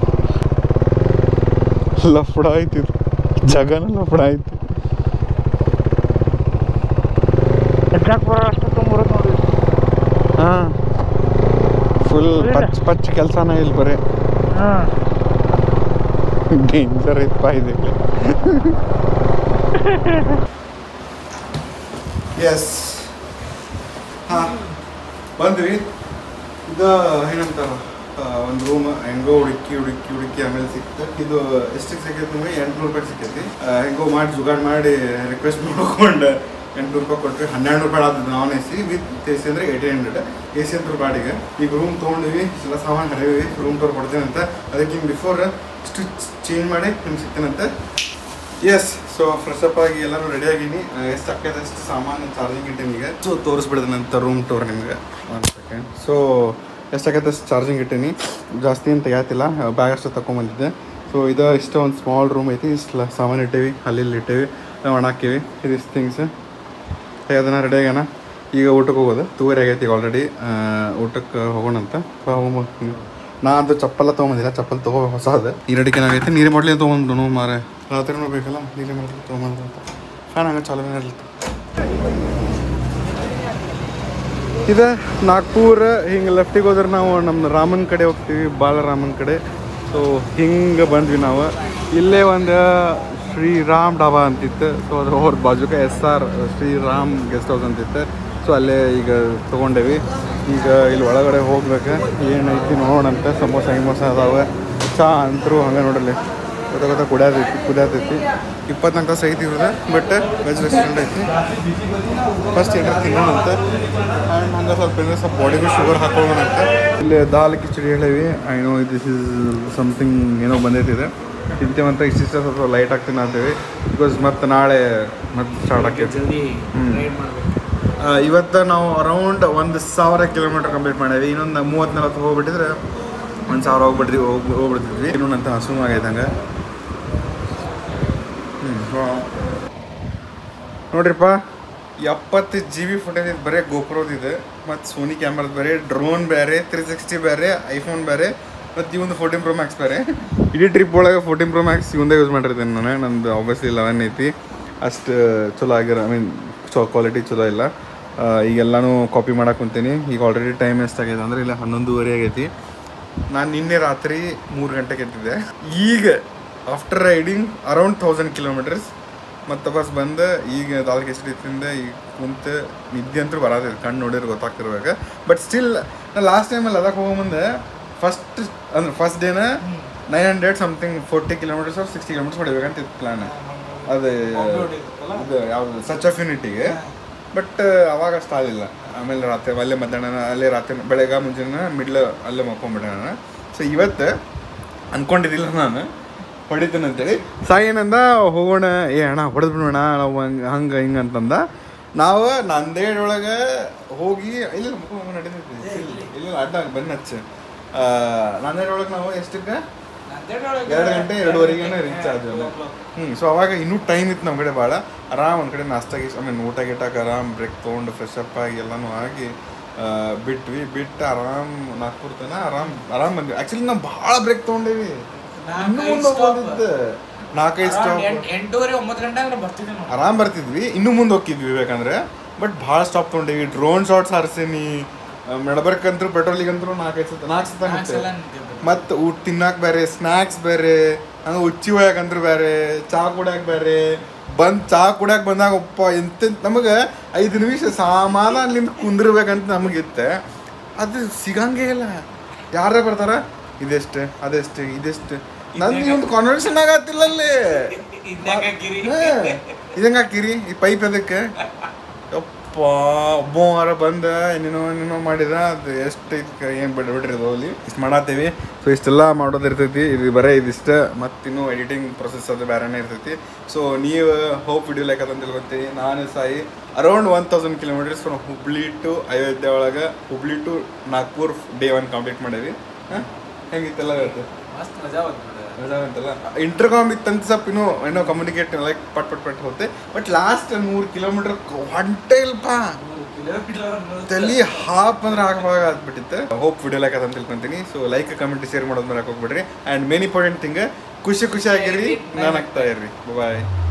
ಲಫಡ ಆಯ್ತು ಇದು ಜಗನ ಲಫಡ ಆಯ್ತು ಹೆಚ್ಚಾಕ್ ಬರೋ ಅಷ್ಟು ತುಂಬಿರೋದು ನೋಡಿ ಹಾಂ ಫುಲ್ ಪಚ್ ಪಚ್ ಕೆಲಸನ ಇಲ್ಲಿ ಬರೀ ಹಾಂ ಡೇಂಜರ್ ಐತಪ್ಪ ಇದೆ ಎಸ್ ಹಾಂ ಬಂದ್ವಿ ಇದು ಏನಂತಾರ ಒಂದು ರೂಮ್ ಹೆಂಗೋ ಹುಡುಕಿ ಹುಡುಕಿ ಹುಡುಕಿ ಆಮೇಲೆ ಸಿಕ್ತು ಇದು ಎಷ್ಟಕ್ಕೆ ಸಿಕ್ಕೈತೆ ನಿಮಗೆ ಎಂಟ್ನೂರು ರೂಪಾಯಿ ಸಿಕ್ಕೈತಿ ಆ, ಹೆಂಗೋ ಮಾಡಿ ಜುಗಾಡ್ ಮಾಡಿ ರಿಕ್ವೆಸ್ಟ್ ಮಾಡ್ಕೊಂಡು ಎಂಟ್ನೂರು ರೂಪಾಯಿ ಕೊಟ್ವಿ ಹನ್ನೆರಡು ರೂಪಾಯಿ ಆದದ್ದು non A C with A C ಅಂದರೆ ಏಯ್ಟೀನ್ ಹಂಡ್ರೆಡ್ ಎ ಸಿ ಅಂತ ಬಾಡಿಗೆ ಈಗ ರೂಮ್ ತೊಗೊಂಡಿವಿ ಎಲ್ಲ ಸಾಮಾನು ಹರಿವಿ ರೂಮ್ ಟೋರ್ ಕೊಡ್ತೀನಿ ಅಂತ ಅದಕ್ಕೆ ಹಿಂಗೆ ಬಿಫೋರ್ ಇಷ್ಟು ಚೇಂಜ್ ಮಾಡಿ ನಿಮ್ಗೆ ಸಿಗ್ತೇನಂತೆ ಎಸ್ ಸೊ ಫ್ರೆಶ್ ಅಪ್ ಆಗಿ ಎಲ್ಲರೂ ರೆಡಿ ಆಗೀನಿ ಎಷ್ಟು ಆಕೈತೆ ಅಷ್ಟು ಸಾಮಾನು ಚಾರ್ಜಿಂಗ್ ಇಟ್ಟೀನಿ ಈಗ ಸೊ ತೋರಿಸ್ಬಿಡ್ದೇನಂತ ರೂಮ್ ಟೂರ್ ನಿಮ್ಗೆ ಒಂದು ಸೆಕೆಂಡ್ ಸೊ ಎಷ್ಟು ಆಕೈತೆ ಅಷ್ಟು ಚಾರ್ಜಿಂಗ್ ಇಟ್ಟೀನಿ ಜಾಸ್ತಿ ಏನು ತೆಗಿಯಾತಿಲ್ಲ ಬ್ಯಾಗ್ ಅಷ್ಟು ತಗೊಂಬಂದಿದ್ದೆ ಸೊ ಇದು ಇಷ್ಟ ಒಂದು ಸ್ಮಾಲ್ ರೂಮ್ ಐತಿ ಇಷ್ಟು ಸಾಮಾನು ಇಟ್ಟೇವಿ ಅಲ್ಲಿ ಇಲ್ಲಿ ಇಟ್ಟೇವಿ ಒಣ ಹಾಕೀವಿ ಇದಿಸ್ ಥಿಂಗ್ಸ್ ಅದನ್ನ ರೆಡಿ ಆಗ್ಯಾನ ಈಗ ಊಟಕ್ಕೆ ಹೋಗೋದು ತೂವರೆ ಆಗೈತಿ ಈಗ ಆಲ್ರೆಡಿ ಊಟಕ್ಕೆ ಹೋಗೋಣಂತ ಬಾ ಹೋಗು. ನಾ ಅದು ಚಪ್ಪಲ್ಲ ತೊಗೊಂಬಂದಿಲ್ಲ ಚಪ್ಪಲ್ ತಗೋ ಹೊಸದು ಈರಡಿಕೆ ಆಗೈತಿ ನೀರು ಬಾಟ್ಲಿ ತೊಗೊಂಡು ಮಾರೆ ರಾತ್ರಿನೂ ಬೇಕಲ್ಲ ನೀರು ಬಾಟ್ಲಿ ತೊಗೊಂಬಂದ್ರೆ ಅಂತ ಫ್ಯಾನ್ ಹಂಗೆ ಚಾಲು ಇರುತ್ತೆ ಇದು ನಾಗ್ಪುರ ಹಿಂಗೆ ಲೆಫ್ಟಿಗೆ ಹೋದ್ರೆ ನಾವು ನಮ್ಮ ರಾಮನ್ ಕಡೆ ಹೋಗ್ತೀವಿ ಬಾಲರಾಮನ್ ಕಡೆ ಸೊ ಹಿಂಗೆ ಬಂದ್ವಿ ನಾವು ಇಲ್ಲೇ ಒಂದು ಶ್ರೀರಾಮ್ ಡಾಬಾ ಅಂತಿತ್ತು ಸೊ ಅದ್ರ ಅವ್ರ ಬಾಜುಕ S R Shriram guest house ಅಂತಿತ್ತು ಸೊ ಅಲ್ಲೇ ಈಗ ತೊಗೊಂಡೇವಿ ಈಗ ಇಲ್ಲಿ ಒಳಗಡೆ ಹೋಗ್ಬೇಕು ಏನೈತಿ ನೋಡೋಣಂತ ಸಮೋಸ ಗಿಮೋಸ ಅದಾವೆ ಚಾ ಅಂತರೂ ಹಂಗೆ ನೋಡಲಿ ಗೊತ್ತ ಗೊತ್ತ ಕುಡಿಯೋದೈತಿ ಕುಡಿಯೋದೈತಿ ಇಪ್ಪತ್ನಾಲ್ಕು ತಾಸು ಐತಿ ಇವ್ರದ್ದು ಬಟ್ ವೆಜ್ ರೆಸ್ಟೋರೆಂಟ್ ಐತಿ ಫಸ್ಟ್ ಏನಾರ ತಿನ್ನೋಣಂತ ಆ್ಯಂಡ್ ಹಂಗೆ ಸ್ವಲ್ಪ ಏನಾರ ಸ್ವಲ್ಪ ಬಾಡಿಗೂ ಶುಗರ್ ಹಾಕೊಳ್ಳೋಣಂತ ಇಲ್ಲಿ ದಾಲ್ ಕಿಚಡಿ ಹೇಳೀವಿ I know this is something ಏನೋ ಬಂದೈತಿದೆ ತಿಂತೀವಂತ ಇಷ್ಟಿಷ್ಟ ಸ್ವಲ್ಪ ಲೈಟ್ ಆಗಿ ತಿನ್ನತ್ತೀವಿ ಬಿಕಾಸ್ ಮತ್ತೆ ನಾಳೆ ಮತ್ತೆ ಸ್ಟಾರ್ಟ್ ಆಕೈತಿ ಆ, ಇವತ್ತು ನಾವು ಅರೌಂಡ್ ಒಂದು ಸಾವಿರ ಕಿಲೋಮೀಟರ್ ಕಂಪ್ಲೀಟ್ ಮಾಡೀವಿ ಇನ್ನೊಂದು ಮೂವತ್ತು ನಲ್ವತ್ತು ಹೋಗ್ಬಿಟ್ಟಿದ್ರೆ ಒಂದು ಸಾವಿರ ಹೋಗ್ಬಿಡ್ತೀವಿ ಹೋಗಿ ಹೋಗ್ಬಿಡ್ತಿದ್ವಿ ಇನ್ನೊಂದಂತ ಹಸು ಆಗೈತೆ ಹಂಗೆ ಹ್ಞೂ ನೋಡ್ರಿಪ್ಪ ಎಪ್ಪತ್ತು ಜಿ ಬಿ ಫುಟೇಜ್ ಇದು ಬರೀ ಗೋಪ್ರೋದಿದೆ ಮತ್ತು ಸೋನಿ ಕ್ಯಾಮ್ರಾದ ಬೇರೆ ಡ್ರೋನ್ ಬೇರೆ ತ್ರೀ ಸಿಕ್ಸ್ಟಿ ಬೇರೆ ಐಫೋನ್ ಬೇರೆ ಮತ್ತು ಇವಂದು ಫೋರ್ಟೀನ್ ಪ್ರೊ ಮ್ಯಾಕ್ಸ್ ಬೇರೆ ಇಡೀ ಟ್ರಿಪ್ ಒಳಗೆ ಫೋರ್ಟೀನ್ ಪ್ರೊ ಮ್ಯಾಕ್ಸ್ ಇವಂದೇ ಯೂಸ್ ಮಾಡಿರ್ತೀನಿ ನಾನು ನಂದು ಆಬ್ವಿಯಸ್ಲಿ ಲೆವೆನ್ ಐತಿ ಅಷ್ಟು ಚಲೋ ಆಗಿರೋ ಐ ಮೀನ್ ಚೊ ಕ್ವಾಲಿಟಿ ಚಲೋ ಇಲ್ಲ ಆ, ಈಗೆಲ್ಲನೂ ಕಾಪಿ ಮಾಡಕ್ಕೆ ಕುಂತೀನಿ ಈಗ ಆಲ್ರೆಡಿ ಟೈಮ್ ಎಷ್ಟಾಗೈತೆ ಅಂದರೆ ಇಲ್ಲ ಹನ್ನೊಂದುವರೆ ಆಗೈತಿ ನಾನು ನಿನ್ನೆ ರಾತ್ರಿ ಮೂರು ಗಂಟೆಗೆ ಎದ್ದಿದ್ದೆ ಈಗ after riding around thousand kilometres ಮತ್ತು ಬಸ್ ಬಂದು ಈಗ ದಾಲ್ ಕೆಸರಿತ್ತಿಂದ ಈಗ ಕುಂತು ನಿದ್ದೆ ಅಂತೂ ಬರೋದಿಲ್ಲ ಕಣ್ಣು ನೋಡಿದ್ರೆ ಗೊತ್ತಾಗ್ತಿರ್ಬೇಕು ಬಟ್ ಸ್ಟಿಲ್ ನಾ ಲಾಸ್ಟ್ ಟೈಮಲ್ಲಿ ಲದಾಖ್ ಹೋಗೋ ಮುಂದೆ ಫಸ್ಟ್ ಅಂದ್ರೆ ಫಸ್ಟ್ ಡೇನ nine hundred something forty kilometres or sixty kilometres ಹೊಡಿಬೇಕಂತ ಇತ್ತು ಪ್ಲಾನ್ ಅದು ಇದು ಯಾವುದು ಸಚ್ ಆಫ್ ಯೂನಿಟಿಗೆ ಬಟ್ ಅವಾಗ ಅಷ್ಟು ಆಗಲಿಲ್ಲ ಆಮೇಲೆ ರಾತ್ರಿ ಅಲ್ಲೇ ಮಧ್ಯಾಹ್ನ ಅಲ್ಲೇ ರಾತ್ರಿ ಬೆಳಗ್ಗೆ ಮುಂಜಾನೆ ಮಿಡ್ಲ್ ಅಲ್ಲೇ ಮಕ್ಕೊಂಬಿಟ್ಟೆ ನಾನು ಸೊ ಇವತ್ತು ಅನ್ಕೊಂಡಿದ್ದಿಲ್ಲ ನಾನು ಹೊಡಿತೀನಿ ಅಂತೇಳಿ ಸಾಯಿ ಏನಂದ ಹೋಗೋಣ ಏ ಅಣ್ಣ ಹೊಡೆದು ಬಿಡೋಣ ನಾವು ಹಂಗೆ ಹಂಗೆ ಹಿಂಗೆ ಅಂತಂದ ನಾವು ನಂದೇಡ್ ಒಳಗೆ ಹೋಗಿ ಇಲ್ಲ ಮುಖ ನಡೀತೈತಿ ಇಲ್ಲ ಅಡ್ಡ ಬನ್ನಿ ಹಚ್ಚ ನಂದೇಡ್ ಒಳಗೆ ನಾವು ಎಷ್ಟಕ್ಕೆ ಎರಡು ಗಂಟೆ ಎರಡುವರೆಗೆ ರೀಚ್ ಆದ್ವಿ ಹ್ಞೂ ಸೊ ಅವಾಗ ಇನ್ನೂ ಟೈಮ್ ಇತ್ತು ನಮ್ಮ ಕಡೆ ಭಾಳ ಆರಾಮ್ ಒಂದು ಕಡೆ ನಾಷ್ಟ ಗೀಸ್ ಆಮೇಲೆ ಊಟ ಗೀಟಕ್ಕೆ ಆರಾಮ್ ಬ್ರೇಕ್ ತೊಗೊಂಡು ಫ್ರೆಶ್ ಅಪ್ ಆಗಿ ಎಲ್ಲನೂ ಆಗಿ ಆ, ಬಿಟ್ವಿ ಬಿಟ್ಟು ಆರಾಮ್ ನಾಗ್ಪುರ್ ತನ ಆರಾಮ್ ಆರಾಮ್ ಬಂದ್ವಿ ಆ್ಯಕ್ಚುಲಿ ನಾವು ಭಾಳ ಬ್ರೇಕ್ ತೊಗೊಂಡೇವಿ ಇನ್ನೂ ಮುಂದೆ ಹೋಗೋದಿತ್ತು ನಾಲ್ಕೈದು ಸ್ಟಾಪ್ ಎಂಟೂವರೆ ಒಂಬತ್ತು ಗಂಟೆ ಅಂದ್ರೆ ಬರ್ತಿದ್ದೆ ನಾವು ಆರಾಮ್ ಬರ್ತಿದ್ವಿ ಇನ್ನೂ ಮುಂದೆ ಹೋಗಿದ್ವಿ ಬೇಕಂದ್ರೆ ಬಟ್ ಭಾಳ ಸ್ಟಾಪ್ ತೊಗೊಂಡೇವಿ ಡ್ರೋನ್ ಶಾಟ್ಸ್ ಹಾರಿಸೀನಿ ಮೆಡಬರ್ಕಂತೂ ಪೆಟ್ರೋಲಿಗಂತೂ ನಾಲ್ಕೈದು ಸತ ನಾಲ್ಕು ಸತ ಮತ್ತೆ ಸಲ ನಿಂತಿದ್ವಿ. ಮತ್ತು ಊಟ ತಿನ್ನಾಕ ಬೇರೆ ಸ್ನ್ಯಾಕ್ಸ್ ಬೇರೆ ಹಂಗೆ ಉಚ್ಚಿ ಒಯ್ಯಾಕಂದ್ರೆ ಬೇರೆ ಚಾ ಕುಡ್ಯಾಕ ಬೇರೆ ಬಂದು ಚಾ ಕುಡ್ಯಾಕ ಬಂದಾಗ ಒಪ್ಪ ಎಂತ ನಮಗೆ ಐದು ನಿಮಿಷ ಸಮಾಧಾನಲಿಂದ ಕುಂದಿರ್ಬೇಕಂತ ನಮಗಿತ್ತೆ ಅದು ಸಿಗಂಗೇ ಇಲ್ಲ ಯಾರೇ ಬರ್ತಾರ ಇದೆಷ್ಟು ಅದೆಷ್ಟು ಇದೆಷ್ಟು ನಂದು ಒಂದು ಕಾನ್ವರ್ಸೇಷನ್ ಆಗತ್ತಿಲ್ಲ ಅಲ್ಲಿ ಇದಂಗ ಹಾಕಿರಿ ಈ ಪೈಪ್ ಅದಕ್ಕೆ ಯಪ್ಪ ಒಬ್ಬವಾರ ಬಂದ ಏನೇನೋ ಏನೇನೋ ಮಾಡಿದ ಅದು ಎಷ್ಟು ಇದಕ್ಕೆ ಏನು ಬಿಡ್ರಿ ಬಿಡ್ರಿ ಅದು ಹೋಗ್ಲಿ ಇಷ್ಟು ಮಾಡತ್ತೀವಿ ಸೊ ಇಷ್ಟೆಲ್ಲ ಮಾಡೋದು ಇರ್ತೈತಿ ಇದು ಬರೀ ಇದಿಷ್ಟ ಮತ್ತಿನ್ನೂ ಎಡಿಟಿಂಗ್ ಪ್ರೊಸೆಸ್ ಅದು ಬೇರೆನೇ ಇರ್ತೈತಿ ಸೊ ನೀವು ಹೋಪ್ ವಿಡಿಯೋ ಲೈಕ್ ಅದಂತ ತಿಳ್ಕೊತೀವಿ ನಾನು ಸಾಯಿ around one thousand kilometres from Hubli to Ayodhya ಒಳಗೆ Hubli to Nagpur day one complete ಮಾಡೀವಿ ಹಾಂ ಹೆಂಗಿತ್ತೆಲ್ಲ ಇರುತ್ತೆ ಮಸ್ತ್ ಮಜಾ ಬಂದ್ಬಿಡ ಅಂತಲ್ಲ ಇಂಟರ್ಕಾಮ್ ಇತ್ತಂತ ಸ್ವಲ್ಪ ಇನ್ನೂ ಏನೋ ಕಮ್ಯುನಿಕೇಟ್ ಲೈಕ್ ಪಟ್ ಪಟ್ ಪಟ್ ಹೋಗುತ್ತೆ ಬಟ್ ಲಾಸ್ಟ್ ನೂರು ಕಿಲೋಮೀಟರ್ ಹೊಂಟೆ ಇಲ್ಪ ತಲಿ ಹಾಪ್ ಅಂದ್ರೆ ಆಗವಾಗ ಆಗ್ಬಿಟ್ಟಿತ್ತು ಹೋಪ್ ವಿಡಿಯೋ ಲೈಕ್ ಅದಂತ ತಿಳ್ಕೊಂತೀನಿ ಸೊ ಲೈಕ್ ಕಮೆಂಟ್ ಶೇರ್ ಮಾಡೋದು ಬರಕ್ಕೆ ಹೋಗ್ಬಿಡ್ರಿ ಆ್ಯಂಡ್ ಮೇನ್ ಇಂಪಾರ್ಟೆಂಟ್ ಥಿಂಗ್ ಖುಷಿ ಖುಷಿ ಆಗಿರಿ ನಾನು ಆಗ್ತಾ ಇರ್ರಿ ಬಾಯ್